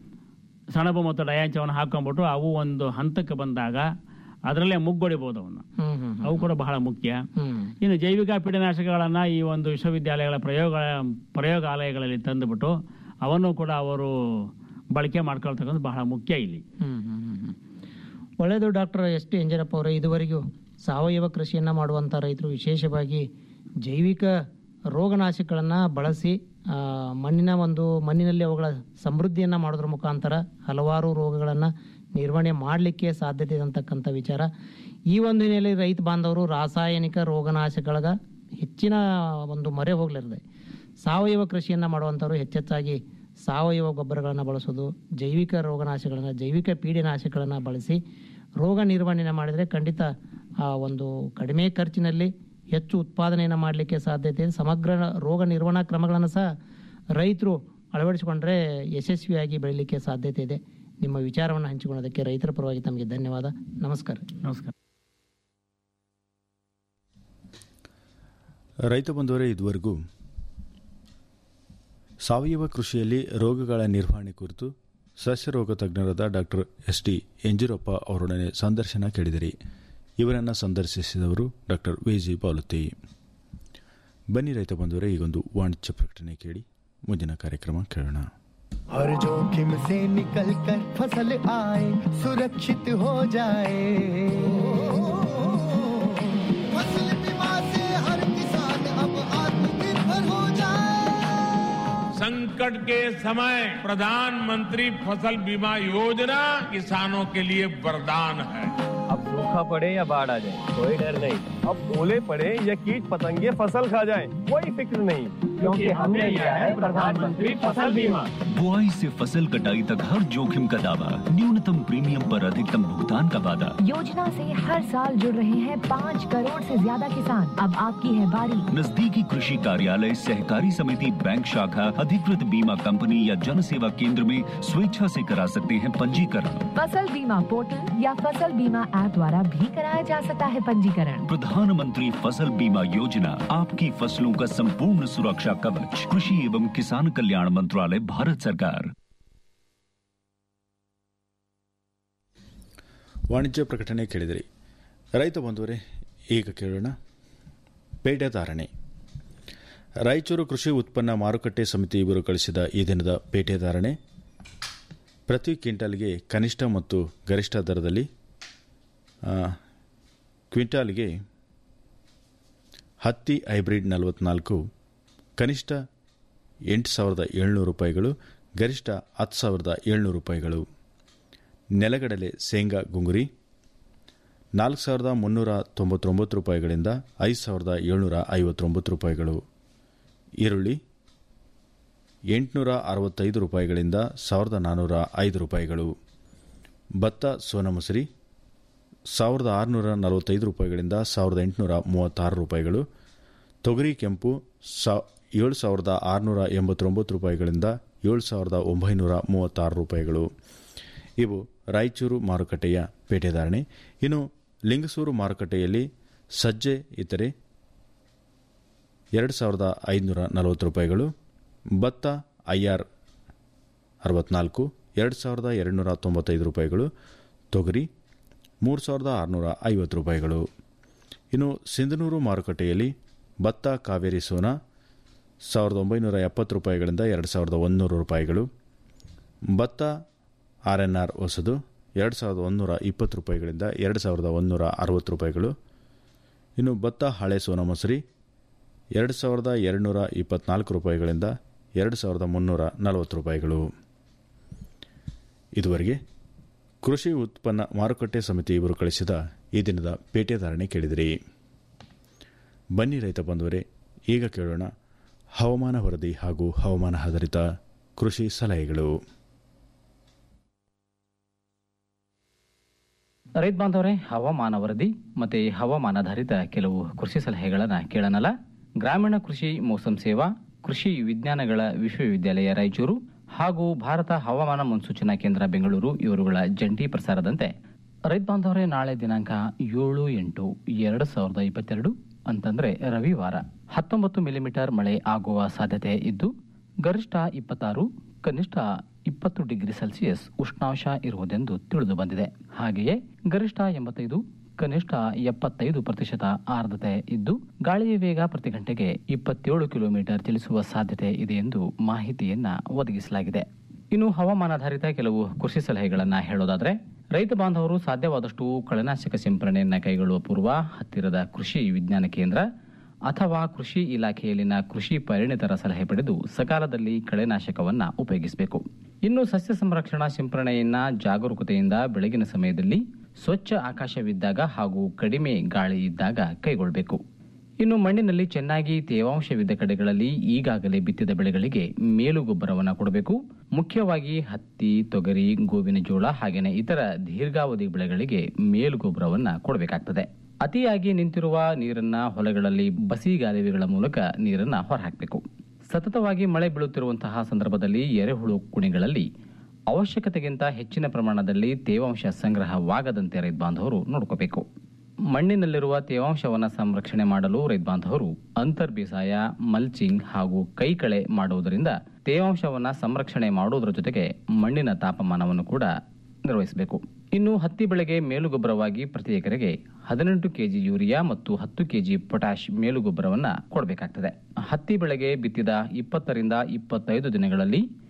ಸಣಬು ಮತ್ತು ಡಯಾಂಚವನ್ನು ಹಾಕೊಂಡ್ಬಿಟ್ಟು ಅವು ಒಂದು ಹಂತಕ್ಕೆ ಬಂದಾಗ ಅದರಲ್ಲೇ ಮುಗ್ಗೊಡಿಬಹುದು ಅವನ್ನ ಹ್ಮ್ ಹ್ಮ್ ಅವು ಕೂಡ ಬಹಳ ಮುಖ್ಯ ಹ್ಮ್ ಇನ್ನು ಜೈವಿಕ ಪೀಡನಾಶಕಗಳನ್ನ ಈ ಒಂದು ವಿಶ್ವವಿದ್ಯಾಲಯಗಳ ಪ್ರಯೋಗ ಪ್ರಯೋಗಾಲಯಗಳಲ್ಲಿ ತಂದುಬಿಟ್ಟು ಅವನ್ನು ಕೂಡ ಅವರು ಬಳಕೆ ಮಾಡ್ಕೊಳ್ತಕ್ಕಂಥ ಬಹಳ ಮುಖ್ಯ ಇಲ್ಲಿ ಹ್ಮ್ ಹ್ಮ್ ಹ್ಮ್ ಹ್ಮ್. ಒಳ್ಳೆಯದು ಡಾಕ್ಟರ್ ಎಸ್ ಟಿ ಎಂಜರಪ್ಪ ಅವರೇ ಇದುವರೆಗೂ ಸಾವಯವ ಕೃಷಿಯನ್ನು ಮಾಡುವಂಥ ರೈತರು ವಿಶೇಷವಾಗಿ ಜೈವಿಕ ರೋಗನಾಶಕಗಳನ್ನು ಬಳಸಿ ಆ, ಮಣ್ಣಿನ ಒಂದು ಮಣ್ಣಿನಲ್ಲಿ ಅವುಗಳ ಸಮೃದ್ಧಿಯನ್ನು ಮಾಡೋದ್ರ ಮುಖಾಂತರ ಹಲವಾರು ರೋಗಗಳನ್ನು ನಿರ್ವಹಣೆ ಮಾಡಲಿಕ್ಕೆ ಸಾಧ್ಯತೆ ಇದೆ ಅಂತಕ್ಕಂಥ ವಿಚಾರ ಈ ಒಂದು ಹಿನ್ನೆಲೆಯಲ್ಲಿ ರೈತ ಬಾಂಧವರು ರಾಸಾಯನಿಕ ರೋಗನಾಶಕಗಳ ಹೆಚ್ಚಿನ ಒಂದು ಮೊರೆ ಹೋಗಲಿರದೆ ಸಾವಯವ ಕೃಷಿಯನ್ನು ಮಾಡುವಂಥವ್ರು ಹೆಚ್ಚೆಚ್ಚಾಗಿ ಸಾವಯವ ಗೊಬ್ಬರಗಳನ್ನು ಬಳಸೋದು ಜೈವಿಕ ರೋಗನಾಶಗಳನ್ನು ಜೈವಿಕ ಪೀಡೆನಾಶಕಗಳನ್ನು ಬಳಸಿ ರೋಗ ನಿರ್ವಹಣೆ ಮಾಡಿದರೆ ಖಂಡಿತ ಆ ಒಂದು ಕಡಿಮೆ ಖರ್ಚಿನಲ್ಲಿ ಹೆಚ್ಚು ಉತ್ಪಾದನೆಯನ್ನು ಮಾಡಲಿಕ್ಕೆ ಸಾಧ್ಯತೆ ಇದೆ ಸಮಗ್ರ ರೋಗ ನಿರ್ವಹಣಾ ಕ್ರಮಗಳನ್ನು ಸಹ ರೈತರು ಅಳವಡಿಸಿಕೊಂಡ್ರೆ ಯಶಸ್ವಿಯಾಗಿ ಬೆಳೀಲಿಕ್ಕೆ ಸಾಧ್ಯತೆ ಇದೆ ನಿಮ್ಮ ವಿಚಾರವನ್ನು ಹಂಚಿಕೊಳ್ಳೋದಕ್ಕೆ ರೈತರ ಪರವಾಗಿ ತಮಗೆ ಧನ್ಯವಾದ ನಮಸ್ಕಾರ ನಮಸ್ಕಾರ ರೈತ ಬಂಧುವರೇ ಇದುವರೆಗೂ ಸಾವಯವ ಕೃಷಿಯಲ್ಲಿ ರೋಗಗಳ ನಿರ್ವಹಣೆ ಕುರಿತು ಸಸ್ಯರೋಗ ತಜ್ಞರಾದ ಡಾಕ್ಟರ್ ಎಸ್ ಟಿ ಎಂಜಿರಪ್ಪ ಅವರೊಡನೆ ಸಂದರ್ಶನ ಕೇಳಿದಿರಿ ಇವರನ್ನು ಸಂದರ್ಶಿಸಿದವರು ಡಾಕ್ಟರ್ ವಿ ಜಿ ಬಾಲುತಿ ಬನ್ನಿ ರೈತ ಬಂಧುವರೇ ಈಗೊಂದು ವಾಣಿಜ್ಯ ಪ್ರಕಟಣೆ ಕೇಳಿ ಮುಂದಿನ ಕಾರ್ಯಕ್ರಮ ಕೇಳೋಣ हर जोखिम से निकल कर फसल आए सुरक्षित हो जाए फसल बीमा से हर किसान अब आत्मनिर्भर हो जाए संकट के समय प्रधानमंत्री फसल बीमा योजना किसानों के लिए वरदान है अब सूखा पड़े या बाढ़ आ जाए कोई डर नहीं अब ओले पड़े या कीट पतंगे फसल खा जाए कोई फिक्र नहीं क्योंकि हमने लिया है प्रधानमंत्री फसल बीमा बुआई से फसल कटाई तक हर जोखिम का दावा न्यूनतम प्रीमियम पर अधिकतम भुगतान का वादा योजना से हर साल जुड़ रहे हैं पाँच करोड़ से ज्यादा किसान अब आपकी है बारी नजदीकी कृषि कार्यालय सहकारी समिति बैंक शाखा अधिकृत बीमा कंपनी या जन सेवा केंद्र में स्वेच्छा से करा सकते हैं पंजीकरण फसल बीमा पोर्टल या फसल बीमा ऐप द्वारा भी कराया जा सकता है पंजीकरण प्रधानमंत्री फसल बीमा योजना आपकी फसलों का संपूर्ण सुरक्षा कवच कृषि एवं किसान कल्याण मंत्रालय भारत सरकार ವಾಣಿಜ್ಯ ಪ್ರಕಟಣೆ ಕೇಳಿದಿರಿ ರೈತ ಬಂಧುವರೇ ಈಗ ಕೇಳೋಣ ಪೇಟೆ ಧಾರಣೆ ರಾಯಚೂರು ಕೃಷಿ ಉತ್ಪನ್ನ ಮಾರುಕಟ್ಟೆ ಸಮಿತಿ ಇವರು ಕಳಿಸಿದ ಈ ದಿನದ ಪೇಟೆ ಧಾರಣೆ ಪ್ರತಿ ಕ್ವಿಂಟಾಲ್ಗೆ ಕನಿಷ್ಠ ಮತ್ತು ಗರಿಷ್ಠ ದರದಲ್ಲಿ ಆ, ಕ್ವಿಂಟಾಲ್ಗೆ ಹತ್ತಿ ಹೈಬ್ರಿಡ್ ನಲವತ್ನಾಲ್ಕು ಕನಿಷ್ಠ ಎಂಟು ಸಾವಿರದ ಏಳ್ನೂರು ರೂಪಾಯಿಗಳು ಗರಿಷ್ಠ ಹತ್ತು ಸಾವಿರದ ಏಳ್ನೂರು ರೂಪಾಯಿಗಳು ನೆಲಗಡಲೆ ಶೇಂಗಾ ಗುಂಗುರಿ ನಾಲ್ಕು ಸಾವಿರದ ಮುನ್ನೂರ ತೊಂಬತ್ತೊಂಬತ್ತು ರೂಪಾಯಿಗಳಿಂದ ಐದು ಸಾವಿರದ ಏಳ್ನೂರ ಐವತ್ತೊಂಬತ್ತು ರೂಪಾಯಿಗಳು ಈರುಳ್ಳಿ ಎಂಟುನೂರ ಅರವತ್ತೈದು ರೂಪಾಯಿಗಳಿಂದ ಸಾವಿರದ ನಾನ್ನೂರ ಐದು ರೂಪಾಯಿಗಳು ಭತ್ತ ಸೋನಮಸೂರಿ ಸಾವಿರದ ಆರುನೂರ ನಲವತ್ತೈದು ರೂಪಾಯಿಗಳಿಂದ ಸಾವಿರದ ಎಂಟುನೂರ ಮೂವತ್ತಾರು ರೂಪಾಯಿಗಳು ತೊಗರಿ ಕೆಂಪು ಸಾ ಏಳು ಸಾವಿರದ ಆರುನೂರ ಎಂಬತ್ತೊಂಬತ್ತು ರೂಪಾಯಿಗಳಿಂದ ಏಳು ಸಾವಿರದ ಒಂಬೈನೂರ ಮೂವತ್ತಾರು ರೂಪಾಯಿಗಳು ಇವು ರಾಯಚೂರು ಮಾರುಕಟ್ಟೆಯ ಪೇಟೆ ಧಾರಣೆ ಇನ್ನು ಲಿಂಗಸೂರು ಮಾರುಕಟ್ಟೆಯಲ್ಲಿ ಸಜ್ಜೆ ಇತರೆ ಎರಡು ಸಾವಿರದ ಐದುನೂರ ನಲವತ್ತು ರೂಪಾಯಿಗಳು ಭತ್ತ ಐಆರ್ ಅರವತ್ನಾಲ್ಕು ಎರಡು ಸಾವಿರದ ಎರಡುನೂರ ತೊಂಬತ್ತೈದು ರೂಪಾಯಿಗಳು ತೊಗರಿ ಮೂರು ಸಾವಿರದ ಆರುನೂರ ಐವತ್ತು ರೂಪಾಯಿಗಳು ಇನ್ನು ಸಿಂಧನೂರು ಮಾರುಕಟ್ಟೆಯಲ್ಲಿ ಭತ್ತ ಕಾವೇರಿ ಸೋನಾ ಸಾವಿರದ ಒಂಬೈನೂರ ಎಪ್ಪತ್ತು ರೂಪಾಯಿಗಳಿಂದ ಎರಡು ಸಾವಿರದ ಒಂದುನೂರು ರೂಪಾಯಿಗಳು ಭತ್ತ ಆರ್ ಎನ್ ಆರ್ ಹೊಸದು ಎರಡು ಸಾವಿರದ ಒಂದುನೂರ ಇಪ್ಪತ್ತು ರೂಪಾಯಿಗಳಿಂದ ಎರಡು ಸಾವಿರದ ಒಂದುನೂರ ಅರವತ್ತು ರೂಪಾಯಿಗಳು ಇನ್ನು ಭತ್ತ ಹಳೆ ಸೋನಾ ಮಸೂರಿ ಎರಡು ಸಾವಿರದ ಎರಡುನೂರ ಇಪ್ಪತ್ನಾಲ್ಕು ರೂಪಾಯಿಗಳಿಂದ ಎರಡು ಸಾವಿರದ ಮುನ್ನೂರ ನಲವತ್ತು ರೂಪಾಯಿಗಳು ಇದುವರೆಗೆ ಕೃಷಿ ಉತ್ಪನ್ನ ಮಾರುಕಟ್ಟೆ ಸಮಿತಿ ಇವರು ಕಳಿಸಿದ ಈ ದಿನದ ಪೇಟೆ ಧಾರಣೆ ಕೇಳಿದಿರಿ ಬನ್ನಿ ರೈತ ಬಂಧುವರೇ ಈಗ ಕೇಳೋಣ ಹವಾಮಾನ ವರದಿ ಹಾಗೂ ಹವಾಮಾನ ಆಧಾರಿತ ಕೃಷಿ ಸಲಹೆಗಳು ರೈತ ಬಾಂಧವರೇ ಹವಾಮಾನ ವರದಿ ಮತ್ತೆ ಹವಾಮಾನಾಧಾರಿತ ಕೆಲವು ಕೃಷಿ ಸಲಹೆಗಳನ್ನು ಕೇಳೋಣಲ್ಲ ಗ್ರಾಮೀಣ ಕೃಷಿ ಮೋಸಂ ಸೇವಾ ಕೃಷಿ ವಿಜ್ಞಾನಗಳ ವಿಶ್ವವಿದ್ಯಾಲಯ ರಾಯಚೂರು ಹಾಗೂ ಭಾರತ ಹವಾಮಾನ ಮುನ್ಸೂಚನಾ ಕೇಂದ್ರ ಬೆಂಗಳೂರು ಇವರುಗಳ ಜಂಟಿ ಪ್ರಸಾರದಂತೆ ರೈತ ಬಾಂಧವರೇ ನಾಳೆ ದಿನಾಂಕ ಏಳು ಎಂಟು ಎರಡು ಸಾವಿರದ ಇಪ್ಪತ್ತೆರಡು ಅಂತಂದ್ರೆ ರವಿವಾರ ಹತ್ತೊಂಬತ್ತು ಮಿಲಿಮೀಟರ್ ಮಳೆ ಆಗುವ ಸಾಧ್ಯತೆ ಇದ್ದು ಗರಿಷ್ಠ ಇಪ್ಪತ್ತಾರು ಕನಿಷ್ಠ ಇಪ್ಪತ್ತು ಡಿಗ್ರಿ ಸೆಲ್ಸಿಯಸ್ ಉಷ್ಣಾಂಶ ಇರುವುದೆಂದು ತಿಳಿದು ಬಂದಿದೆ ಹಾಗೆಯೇ ಗರಿಷ್ಠ ಎಂಬತ್ತೈದು ಕನಿಷ್ಠ ಎಪ್ಪತ್ತೈದು ಪ್ರತಿಶತ ಆರ್ದ್ರತೆ ಇದ್ದು ಗಾಳಿಯ ವೇಗ ಪ್ರತಿ ಗಂಟೆಗೆ ಇಪ್ಪತ್ತೇಳು ಕಿಲೋಮೀಟರ್ ಚಲಿಸುವ ಸಾಧ್ಯತೆ ಇದೆ ಎಂದು ಮಾಹಿತಿಯನ್ನ ಒದಗಿಸಲಾಗಿದೆ ಇನ್ನು ಹವಾಮಾನಾಧಾರಿತ ಕೆಲವು ಕೃಷಿ ಸಲಹೆಗಳನ್ನ ಹೇಳೋದಾದ್ರೆ ರೈತ ಬಾಂಧವರು ಸಾಧ್ಯವಾದಷ್ಟು ಕಳೆನಾಶಕ ಸಿಂಪರಣೆಯನ್ನ ಕೈಗೊಳ್ಳುವ ಪೂರ್ವ ಹತ್ತಿರದ ಕೃಷಿ ವಿಜ್ಞಾನ ಕೇಂದ್ರ ಅಥವಾ ಕೃಷಿ ಇಲಾಖೆಯಲ್ಲಿನ ಕೃಷಿ ಪರಿಣಿತರ ಸಲಹೆ ಪಡೆದು ಸಕಾಲದಲ್ಲಿ ಕಳೆನಾಶಕವನ್ನ ಉಪಯೋಗಿಸಬೇಕು ಇನ್ನು ಸಸ್ಯ ಸಂರಕ್ಷಣಾ ಸಿಂಪರಣೆಯನ್ನ ಜಾಗರೂಕತೆಯಿಂದ ಬೆಳಗಿನ ಸಮಯದಲ್ಲಿ ಸ್ವಚ್ಛ ಆಕಾಶವಿದ್ದಾಗ ಹಾಗೂ ಕಡಿಮೆ ಗಾಳಿ ಇದ್ದಾಗ ಕೈಗೊಳ್ಳಬೇಕು ಇನ್ನು ಮಣ್ಣಿನಲ್ಲಿ ಚೆನ್ನಾಗಿ ತೇವಾಂಶವಿದ್ದ ಕಡೆಗಳಲ್ಲಿ ಈಗಾಗಲೇ ಬಿತ್ತಿದ ಬೆಳೆಗಳಿಗೆ ಮೇಲು ಗೊಬ್ಬರವನ್ನು ಕೊಡಬೇಕು ಮುಖ್ಯವಾಗಿ ಹತ್ತಿ ತೊಗರಿ ಗೋವಿನ ಜೋಳ ಹಾಗೆಯೇ ಇತರ ದೀರ್ಘಾವಧಿ ಬೆಳೆಗಳಿಗೆ ಮೇಲು ಗೊಬ್ಬರವನ್ನು ಕೊಡಬೇಕಾಗ್ತದೆ ಅತಿಯಾಗಿ ನಿಂತಿರುವ ನೀರನ್ನ ಹೊಲಗಳಲ್ಲಿ ಬಸಿ ಗಾಲುವೆಗಳ ಮೂಲಕ ನೀರನ್ನ ಹೊರಹಾಕಬೇಕು ಸತತವಾಗಿ ಮಳೆ ಬೀಳುತ್ತಿರುವಂತಹ ಸಂದರ್ಭದಲ್ಲಿ ಎರೆಹುಳು ಕುಣಿಗಳಲ್ಲಿ ಅವಶ್ಯಕತೆಗಿಂತ ಹೆಚ್ಚಿನ ಪ್ರಮಾಣದಲ್ಲಿ ತೇವಾಂಶ ಸಂಗ್ರಹವಾಗದಂತೆ ರೈತ ಬಾಂಧವರು ನೋಡ್ಕೋಬೇಕು ಮಣ್ಣಿನಲ್ಲಿರುವ ತೇವಾಂಶವನ್ನು ಸಂರಕ್ಷಣೆ ಮಾಡಲು ರೈತ ಬಾಂಧವರು ಅಂತರ್ ಬೇಸಾಯ ಮಲ್ಚಿಂಗ್ ಹಾಗೂ ಕೈಕಳೆ ಮಾಡುವುದರಿಂದ ತೇವಾಂಶವನ್ನು ಸಂರಕ್ಷಣೆ ಮಾಡುವುದರ ಜೊತೆಗೆ ಮಣ್ಣಿನ ತಾಪಮಾನವನ್ನು ಕೂಡ ನಿರ್ವಹಿಸಬೇಕು ಇನ್ನು ಹತ್ತಿ ಬೆಳೆಗೆ ಮೇಲುಗೊಬ್ಬರವಾಗಿ ಪ್ರತಿ ಎಕರೆಗೆ ಹದಿನೆಂಟು ಕೆಜಿ ಯೂರಿಯಾ ಮತ್ತು ಹತ್ತು ಕೆಜಿ ಪೊಟ್ಯಾಶ್ ಮೇಲುಗೊಬ್ಬರವನ್ನ ಕೊಡಬೇಕಾಗ್ತದೆ ಹತ್ತಿ ಬೆಳೆಗೆ ಬಿತ್ತಿದ ಇಪ್ಪತ್ತರಿಂದ ಇಪ್ಪತ್ತೈದು ದಿನಗಳಲ್ಲಿ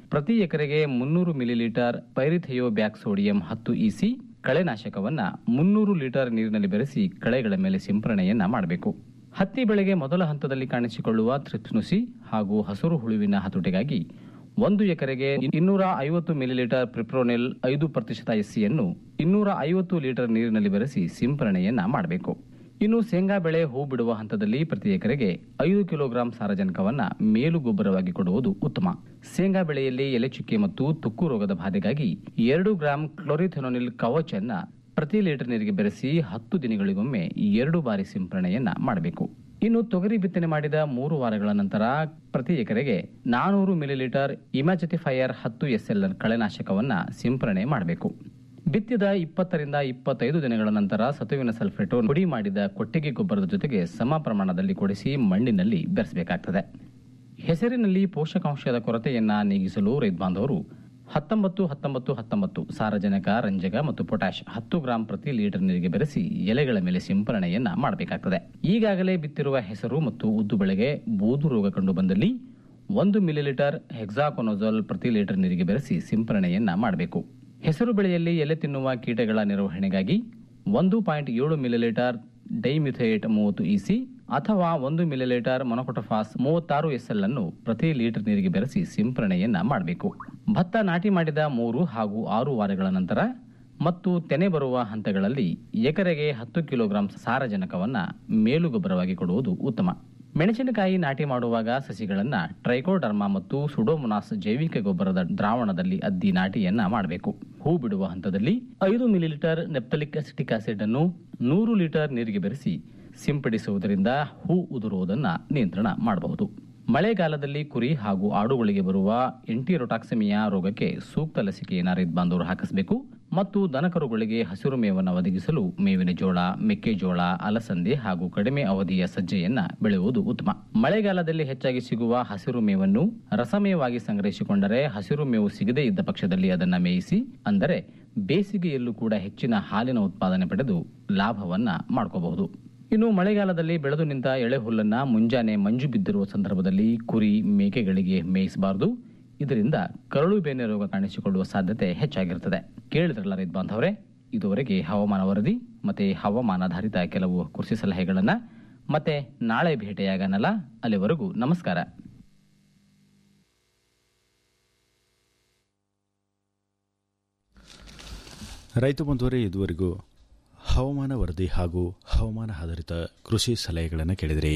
ಪ್ರತಿ ಎಕರೆಗೆ ಮುನ್ನೂರು ಮಿಲಿಲೀಟರ್ ಪೈರಿಥೆಯೋ ಬ್ಯಾಕ್ ಸೋಡಿಯಂ ಹತ್ತು ಇಸಿ ಕಳೆನಾಶಕವನ್ನ ಮುನ್ನೂರು ಲೀಟರ್ ನೀರಿನಲ್ಲಿ ಬೆರೆಸಿ ಕಳೆಗಳ ಮೇಲೆ ಸಿಂಪರಣೆಯನ್ನ ಮಾಡಬೇಕು ಹತ್ತಿ ಬೆಳೆಗೆ ಮೊದಲ ಹಂತದಲ್ಲಿ ಕಾಣಿಸಿಕೊಳ್ಳುವ ಥ್ರಿಪ್ಸ್ನುಸಿ ಹಾಗೂ ಹಸುರು ಹುಳುವಿನ ಹತೋಟಿಗಾಗಿ ಒಂದು ಎಕರೆಗೆ ಇನ್ನೂರ ಐವತ್ತು ಮಿಲಿಲೀಟರ್ ಪ್ರಿಪ್ರೋನೆಲ್ ಐದು ಪ್ರತಿಶತ ಎಸ್ಸಿಯನ್ನು ಇನ್ನೂರ ಐವತ್ತು ಲೀಟರ್ ನೀರಿನಲ್ಲಿ ಬೆರೆಸಿ ಸಿಂಪರಣೆಯನ್ನ ಮಾಡಬೇಕು ಇನ್ನು ಶೇಂಗಾ ಬೆಳೆ ಹೂ ಬಿಡುವ ಹಂತದಲ್ಲಿ ಪ್ರತಿ ಎಕರೆಗೆ ಐದು ಕಿಲೋಗ್ರಾಂ ಸಾರಜನಕವನ್ನ ಮೇಲು ಗೊಬ್ಬರವಾಗಿ ಕೊಡುವುದು ಉತ್ತಮ ಶೇಂಗಾ ಬೆಳೆಯಲ್ಲಿ ಎಲೆಚುಕ್ಕೆ ಮತ್ತು ತುಕ್ಕು ರೋಗದ ಬಾಧೆಗಾಗಿ ಎರಡು ಗ್ರಾಂ ಕ್ಲೋರಿಥೆನೋನಿಲ್ ಕವಚ್ ಅನ್ನ ಪ್ರತಿ ಲೀಟರ್ ನೀರಿಗೆ ಬೆರೆಸಿ ಹತ್ತು ದಿನಗಳಿಗೊಮ್ಮೆ ಎರಡು ಬಾರಿ ಸಿಂಪರಣೆಯನ್ನ ಮಾಡಬೇಕು ಇನ್ನು ತೊಗರಿ ಬಿತ್ತನೆ ಮಾಡಿದ ಮೂರು ವಾರಗಳ ನಂತರ ಪ್ರತಿ ಎಕರೆಗೆ ನಾನೂರು ಮಿಲಿಲೀಟರ್ ಇಮ್ಯಾಜೆಟಿಫೈಯರ್ ಹತ್ತು ಎಸ್ಎಲ್ ಕಳೆನಾಶಕವನ್ನ ಸಿಂಪರಣೆ ಮಾಡಬೇಕು ಬಿತ್ತಿದ ಇಪ್ಪತ್ತರಿಂದ ಇಪ್ಪತ್ತೈದು ದಿನಗಳ ನಂತರ ಸತುವಿನ ಸಲ್ಫೇಟು ಪುಡಿ ಮಾಡಿದ ಕೊಟ್ಟಿಗೆ ಗೊಬ್ಬರದ ಜೊತೆಗೆ ಸಮ ಪ್ರಮಾಣದಲ್ಲಿ ಕೊಡಿಸಿ ಮಣ್ಣಿನಲ್ಲಿ ಬೆರೆಸಬೇಕಾಗ್ತದೆ ಹೆಸರಿನಲ್ಲಿ ಪೋಷಕಾಂಶದ ಕೊರತೆಯನ್ನ ನೀಗಿಸಲು ರೈತ ಬಾಂಧವರು ಹತ್ತೊಂಬತ್ತು ಹತ್ತೊಂಬತ್ತು ಹತ್ತೊಂಬತ್ತು ಸಾರಜನಕ ರಂಜಕ ಮತ್ತು ಪೊಟ್ಯಾಶ್ ಹತ್ತು ಗ್ರಾಂ ಪ್ರತಿ ಲೀಟರ್ ನೀರಿಗೆ ಬೆರೆಸಿ ಎಲೆಗಳ ಮೇಲೆ ಸಿಂಪರಣೆಯನ್ನ ಮಾಡಬೇಕಾಗ್ತದೆ ಈಗಾಗಲೇ ಬಿತ್ತಿರುವ ಹೆಸರು ಮತ್ತು ಉದ್ದು ಬೆಳೆಗೆ ಬೂದು ರೋಗ ಕಂಡು ಬಂದಲ್ಲಿ ಒಂದು ಮಿಲಿಲೀಟರ್ ಹೆಕ್ಸಾಕೊನೋಜೋಲ್ ಪ್ರತಿ ಲೀಟರ್ ನೀರಿಗೆ ಬೆರೆಸಿ ಸಿಂಪರಣೆಯನ್ನ ಮಾಡಬೇಕು ಹೆಸರು ಬೆಳೆಯಲ್ಲಿ ಎಲೆ ತಿನ್ನುವ ಕೀಟಗಳ ನಿರ್ವಹಣೆಗಾಗಿ ಒಂದು ಪಾಯಿಂಟ್ ಏಳು ಮಿಲಿಲೀಟರ್ ಡೈಮಿಥೇಟ್ ಮೂವತ್ತು ಇಸಿ ಅಥವಾ ಒಂದು ಮಿಲಿಲೀಟರ್ ಮೊನೊಕೊಟಫಾಸ್ ಮೂವತ್ತಾರು ಎಸ್ಎಲ್ ಅನ್ನು ಪ್ರತಿ ಲೀಟರ್ ನೀರಿಗೆ ಬೆರೆಸಿ ಸಿಂಪರಣೆಯನ್ನ ಮಾಡಬೇಕು ಭತ್ತ ನಾಟಿ ಮಾಡಿದ ಮೂರು ಹಾಗೂ ಆರು ವಾರಗಳ ನಂತರ ಮತ್ತು ತೆನೆ ಬರುವ ಹಂತಗಳಲ್ಲಿ ಎಕರೆಗೆ ಹತ್ತು ಕಿಲೋಗ್ರಾಂ ಸಾರಜನಕವನ್ನ ಮೇಲು ಗೊಬ್ಬರವಾಗಿ ಕೊಡುವುದು ಉತ್ತಮ ಮೆಣಸಿನಕಾಯಿ ನಾಟಿ ಮಾಡುವಾಗ ಸಸಿಗಳನ್ನ ಟ್ರೈಕೋಡರ್ಮಾ ಮತ್ತು ಸುಡೋಮೊನಾಸ್ ಜೈವಿಕ ಗೊಬ್ಬರದ ದ್ರಾವಣದಲ್ಲಿ ಅದ್ದಿ ನಾಟಿಯನ್ನ ಮಾಡಬೇಕು ಹೂ ಬಿಡುವ ಹಂತದಲ್ಲಿ ಐದು ಮಿಲಿಲೀಟರ್ ನೆಪ್ತಲಿಕ್ ಅಸಿಟಿಕ್ ಆಸಿಡ್ ಅನ್ನು ನೂರು ಲೀಟರ್ ನೀರಿಗೆ ಬೆರೆಸಿ ಸಿಂಪಡಿಸುವುದರಿಂದ ಹೂ ಉದುರುವುದನ್ನು ನಿಯಂತ್ರಣ ಮಾಡಬಹುದು ಮಳೆಗಾಲದಲ್ಲಿ ಕುರಿ ಹಾಗೂ ಆಡುಗಳಿಗೆ ಬರುವ ಎಂಟಿರೊಟಾಕ್ಸಮಿಯಾ ರೋಗಕ್ಕೆ ಸೂಕ್ತ ಲಸಿಕೆಯನ್ನು ರೈತ ಬಾಂಧವರು ಹಾಕಿಸಬೇಕು ಮತ್ತು ದನಕರುಗಳಿಗೆ ಹಸಿರು ಮೇವನ್ನು ಒದಗಿಸಲು ಮೇವಿನ ಜೋಳ ಮೆಕ್ಕೆಜೋಳ ಅಲಸಂದೆ ಹಾಗೂ ಕಡಿಮೆ ಅವಧಿಯ ಸಜ್ಜೆಯನ್ನ ಬೆಳೆಯುವುದು ಉತ್ತಮ ಮಳೆಗಾಲದಲ್ಲಿ ಹೆಚ್ಚಾಗಿ ಸಿಗುವ ಹಸಿರು ಮೇವನ್ನು ರಸಮೇವಾಗಿ ಸಂಗ್ರಹಿಸಿಕೊಂಡರೆ ಹಸಿರು ಮೇವು ಸಿಗದೇ ಇದ್ದ ಪಕ್ಷದಲ್ಲಿ ಅದನ್ನ ಮೇಯಿಸಿ ಅಂದರೆ ಬೇಸಿಗೆಯಲ್ಲೂ ಕೂಡ ಹೆಚ್ಚಿನ ಹಾಲಿನ ಉತ್ಪಾದನೆ ಪಡೆದು ಲಾಭವನ್ನ ಮಾಡ್ಕೋಬಹುದು ಇನ್ನು ಮಳೆಗಾಲದಲ್ಲಿ ಬೆಳೆದು ನಿಂತ ಎಳೆ ಹುಲ್ಲನ್ನ ಮುಂಜಾನೆ ಮಂಜು ಬಿದ್ದಿರುವ ಸಂದರ್ಭದಲ್ಲಿ ಕುರಿ ಮೇಕೆಗಳಿಗೆ ಮೇಯಿಸಬಾರದು ಇದರಿಂದ ಕರಳು ಬೇನೆ ರೋಗ ಕಾಣಿಸಿಕೊಳ್ಳುವ ಸಾಧ್ಯತೆ ಹೆಚ್ಚಾಗಿರುತ್ತದೆ ಕೇಳಿದ್ರಲ್ಲ ರೈತ ಬಾಂಧವರೇ ಇದುವರೆಗೆ ಹವಾಮಾನ ವರದಿ ಮತ್ತೆ ಹವಾಮಾನಾಧಾರಿತ ಕೆಲವು ಕೃಷಿ ಸಲಹೆಗಳನ್ನ ಮತ್ತೆ ನಾಳೆ ಭೇಟಿಯಾಗನಲ್ಲ ಅಲ್ಲಿವರೆಗೂ ನಮಸ್ಕಾರ ರೈತ ಬಂಧುವರೇ ಇದುವರೆಗೂ ಹವಾಮಾನ ವರದಿ ಹಾಗೂ ಹವಾಮಾನ ಆಧಾರಿತ ಕೃಷಿ ಸಲಹೆಗಳನ್ನು ಕೇಳಿದಿರಿ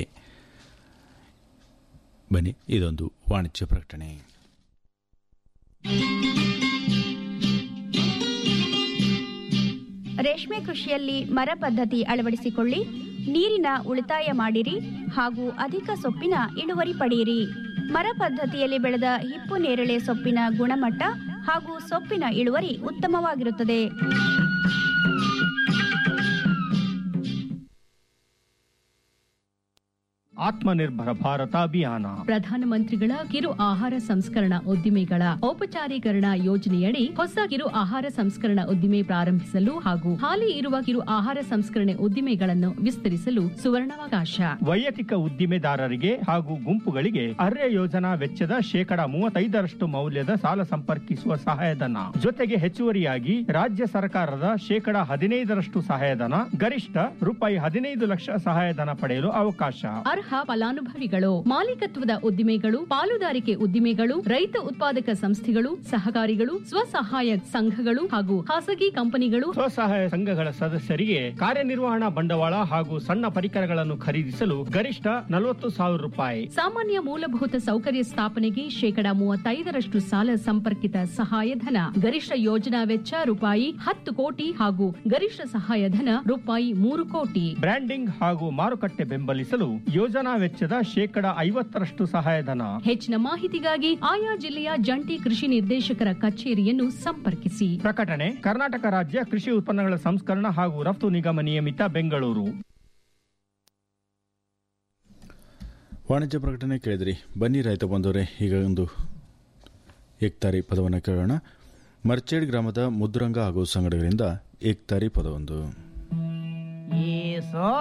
ಬನ್ನಿ ಇದೊಂದು ವಾಣಿಜ್ಯ ಪ್ರಕಟಣೆ ರೇಷ್ಮೆ ಕೃಷಿಯಲ್ಲಿ ಮರ ಪದ್ಧತಿ ಅಳವಡಿಸಿಕೊಳ್ಳಿ ನೀರಿನ ಉಳಿತಾಯ ಮಾಡಿರಿ ಹಾಗೂ ಅಧಿಕ ಸೊಪ್ಪಿನ ಇಳುವರಿ ಪಡೆಯಿರಿ ಮರ ಪದ್ಧತಿಯಲ್ಲಿ ಬೆಳೆದ ಹಿಪ್ಪು ನೇರಳೆ ಸೊಪ್ಪಿನ ಗುಣಮಟ್ಟ ಹಾಗೂ ಸೊಪ್ಪಿನ ಇಳುವರಿ ಉತ್ತಮವಾಗಿರುತ್ತದೆ ಆತ್ಮನಿರ್ಭರ ಭಾರತ ಅಭಿಯಾನ ಪ್ರಧಾನಮಂತ್ರಿಗಳ ಕಿರು ಆಹಾರ ಸಂಸ್ಕರಣಾ ಉದ್ದಿಮೆಗಳ ಔಪಚಾರೀಕರಣ ಯೋಜನೆಯಡಿ ಹೊಸ ಕಿರು ಆಹಾರ ಸಂಸ್ಕರಣಾ ಉದ್ದಿಮೆ ಪ್ರಾರಂಭಿಸಲು ಹಾಗೂ ಹಾಲಿ ಇರುವ ಕಿರು ಆಹಾರ ಸಂಸ್ಕರಣೆ ಉದ್ದಿಮೆಗಳನ್ನು ವಿಸ್ತರಿಸಲು ಸುವರ್ಣಾವಕಾಶ ವೈಯಕ್ತಿಕ ಉದ್ದಿಮೆದಾರರಿಗೆ ಹಾಗೂ ಗುಂಪುಗಳಿಗೆ ಅರ್ಯ ಯೋಜನಾ ವೆಚ್ಚದ ಶೇಕಡ ಮೂವತ್ತೈದರಷ್ಟು ಮೌಲ್ಯದ ಸಾಲ ಸಂಪರ್ಕಿಸುವ ಸಹಾಯಧನ ಜೊತೆಗೆ ಹೆಚ್ಚುವರಿಯಾಗಿ ರಾಜ್ಯ ಸರ್ಕಾರದ ಶೇಕಡ ಹದಿನೈದರಷ್ಟು ಸಹಾಯಧನ ಗರಿಷ್ಠ ರೂಪಾಯಿ ಹದಿನೈದು ಲಕ್ಷ ಸಹಾಯಧನ ಪಡೆಯಲು ಅವಕಾಶ ಅರ್ಹ ಫಲಾನುಭವಿಗಳು ಮಾಲೀಕತ್ವದ ಉದ್ದಿಮೆಗಳು ಪಾಲುದಾರಿಕೆ ಉದ್ದಿಮೆಗಳು ರೈತ ಉತ್ಪಾದಕ ಸಂಸ್ಥೆಗಳು ಸಹಕಾರಿಗಳು ಸ್ವಸಹಾಯ ಸಂಘಗಳು ಹಾಗೂ ಖಾಸಗಿ ಕಂಪನಿಗಳು ಸ್ವಸಹಾಯ ಸಂಘಗಳ ಸದಸ್ಯರಿಗೆ ಕಾರ್ಯನಿರ್ವಹಣಾ ಬಂಡವಾಳ ಹಾಗೂ ಸಣ್ಣ ಪರಿಕರಗಳನ್ನು ಖರೀದಿಸಲು ಗರಿಷ್ಠ ನಲವತ್ತು ಸಾವಿರ ರೂಪಾಯಿ ಸಾಮಾನ್ಯ ಮೂಲಭೂತ ಸೌಕರ್ಯ ಸ್ಥಾಪನೆಗೆ ಶೇಕಡ ಮೂವತ್ತೈದರಷ್ಟು ಸಾಲ ಸಂಪರ್ಕಿತ ಸಹಾಯಧನ ಗರಿಷ್ಠ ಯೋಜನಾ ವೆಚ್ಚ ರೂಪಾಯಿ ಹತ್ತು ಕೋಟಿ ಹಾಗೂ ಗರಿಷ್ಠ ಸಹಾಯಧನ ರೂಪಾಯಿ ಮೂರು ಕೋಟಿ ಬ್ರ್ಯಾಂಡಿಂಗ್ ಹಾಗೂ ಮಾರುಕಟ್ಟೆ ಬೆಂಬಲಿಸಲು ಯೋಜನಾ ವೆಚ್ಚದ ಶೇಕಡ ಐವತ್ತರಷ್ಟು ಸಹಾಯಧನ ಹೆಚ್ಚಿನ ಮಾಹಿತಿಗಾಗಿ ಆಯಾ ಜಿಲ್ಲೆಯ ಜಂಟಿ ಕೃಷಿ ನಿರ್ದೇಶಕರ ಕಚೇರಿಯನ್ನು ಸಂಪರ್ಕಿಸಿ ಪ್ರಕಟಣೆ ಕರ್ನಾಟಕ ರಾಜ್ಯ ಕೃಷಿ ಉತ್ಪನ್ನಗಳ ಸಂಸ್ಕರಣ ಹಾಗೂ ರಫ್ತು ನಿಗಮ ನಿಯಮಿತ ಬೆಂಗಳೂರು ವಾಣಿಜ್ಯ ಪ್ರಕಟಣೆ ಕೇಳಿದ್ರಿ ಬನ್ನಿ ರೈತ ಬಂದವರೇ ಈಗ ಒಂದು ಏಕ್ತಾರಿ ಪದವನ್ನು ಕೇಳೋಣ ಮರ್ಚೇಡ್ ಗ್ರಾಮದ ಮುದ್ರಂಗ ಹಾಗೂ ಸಂಗಡಗಳಿಂದ ಏಕ್ತಾರಿ ಪದವೊಂದು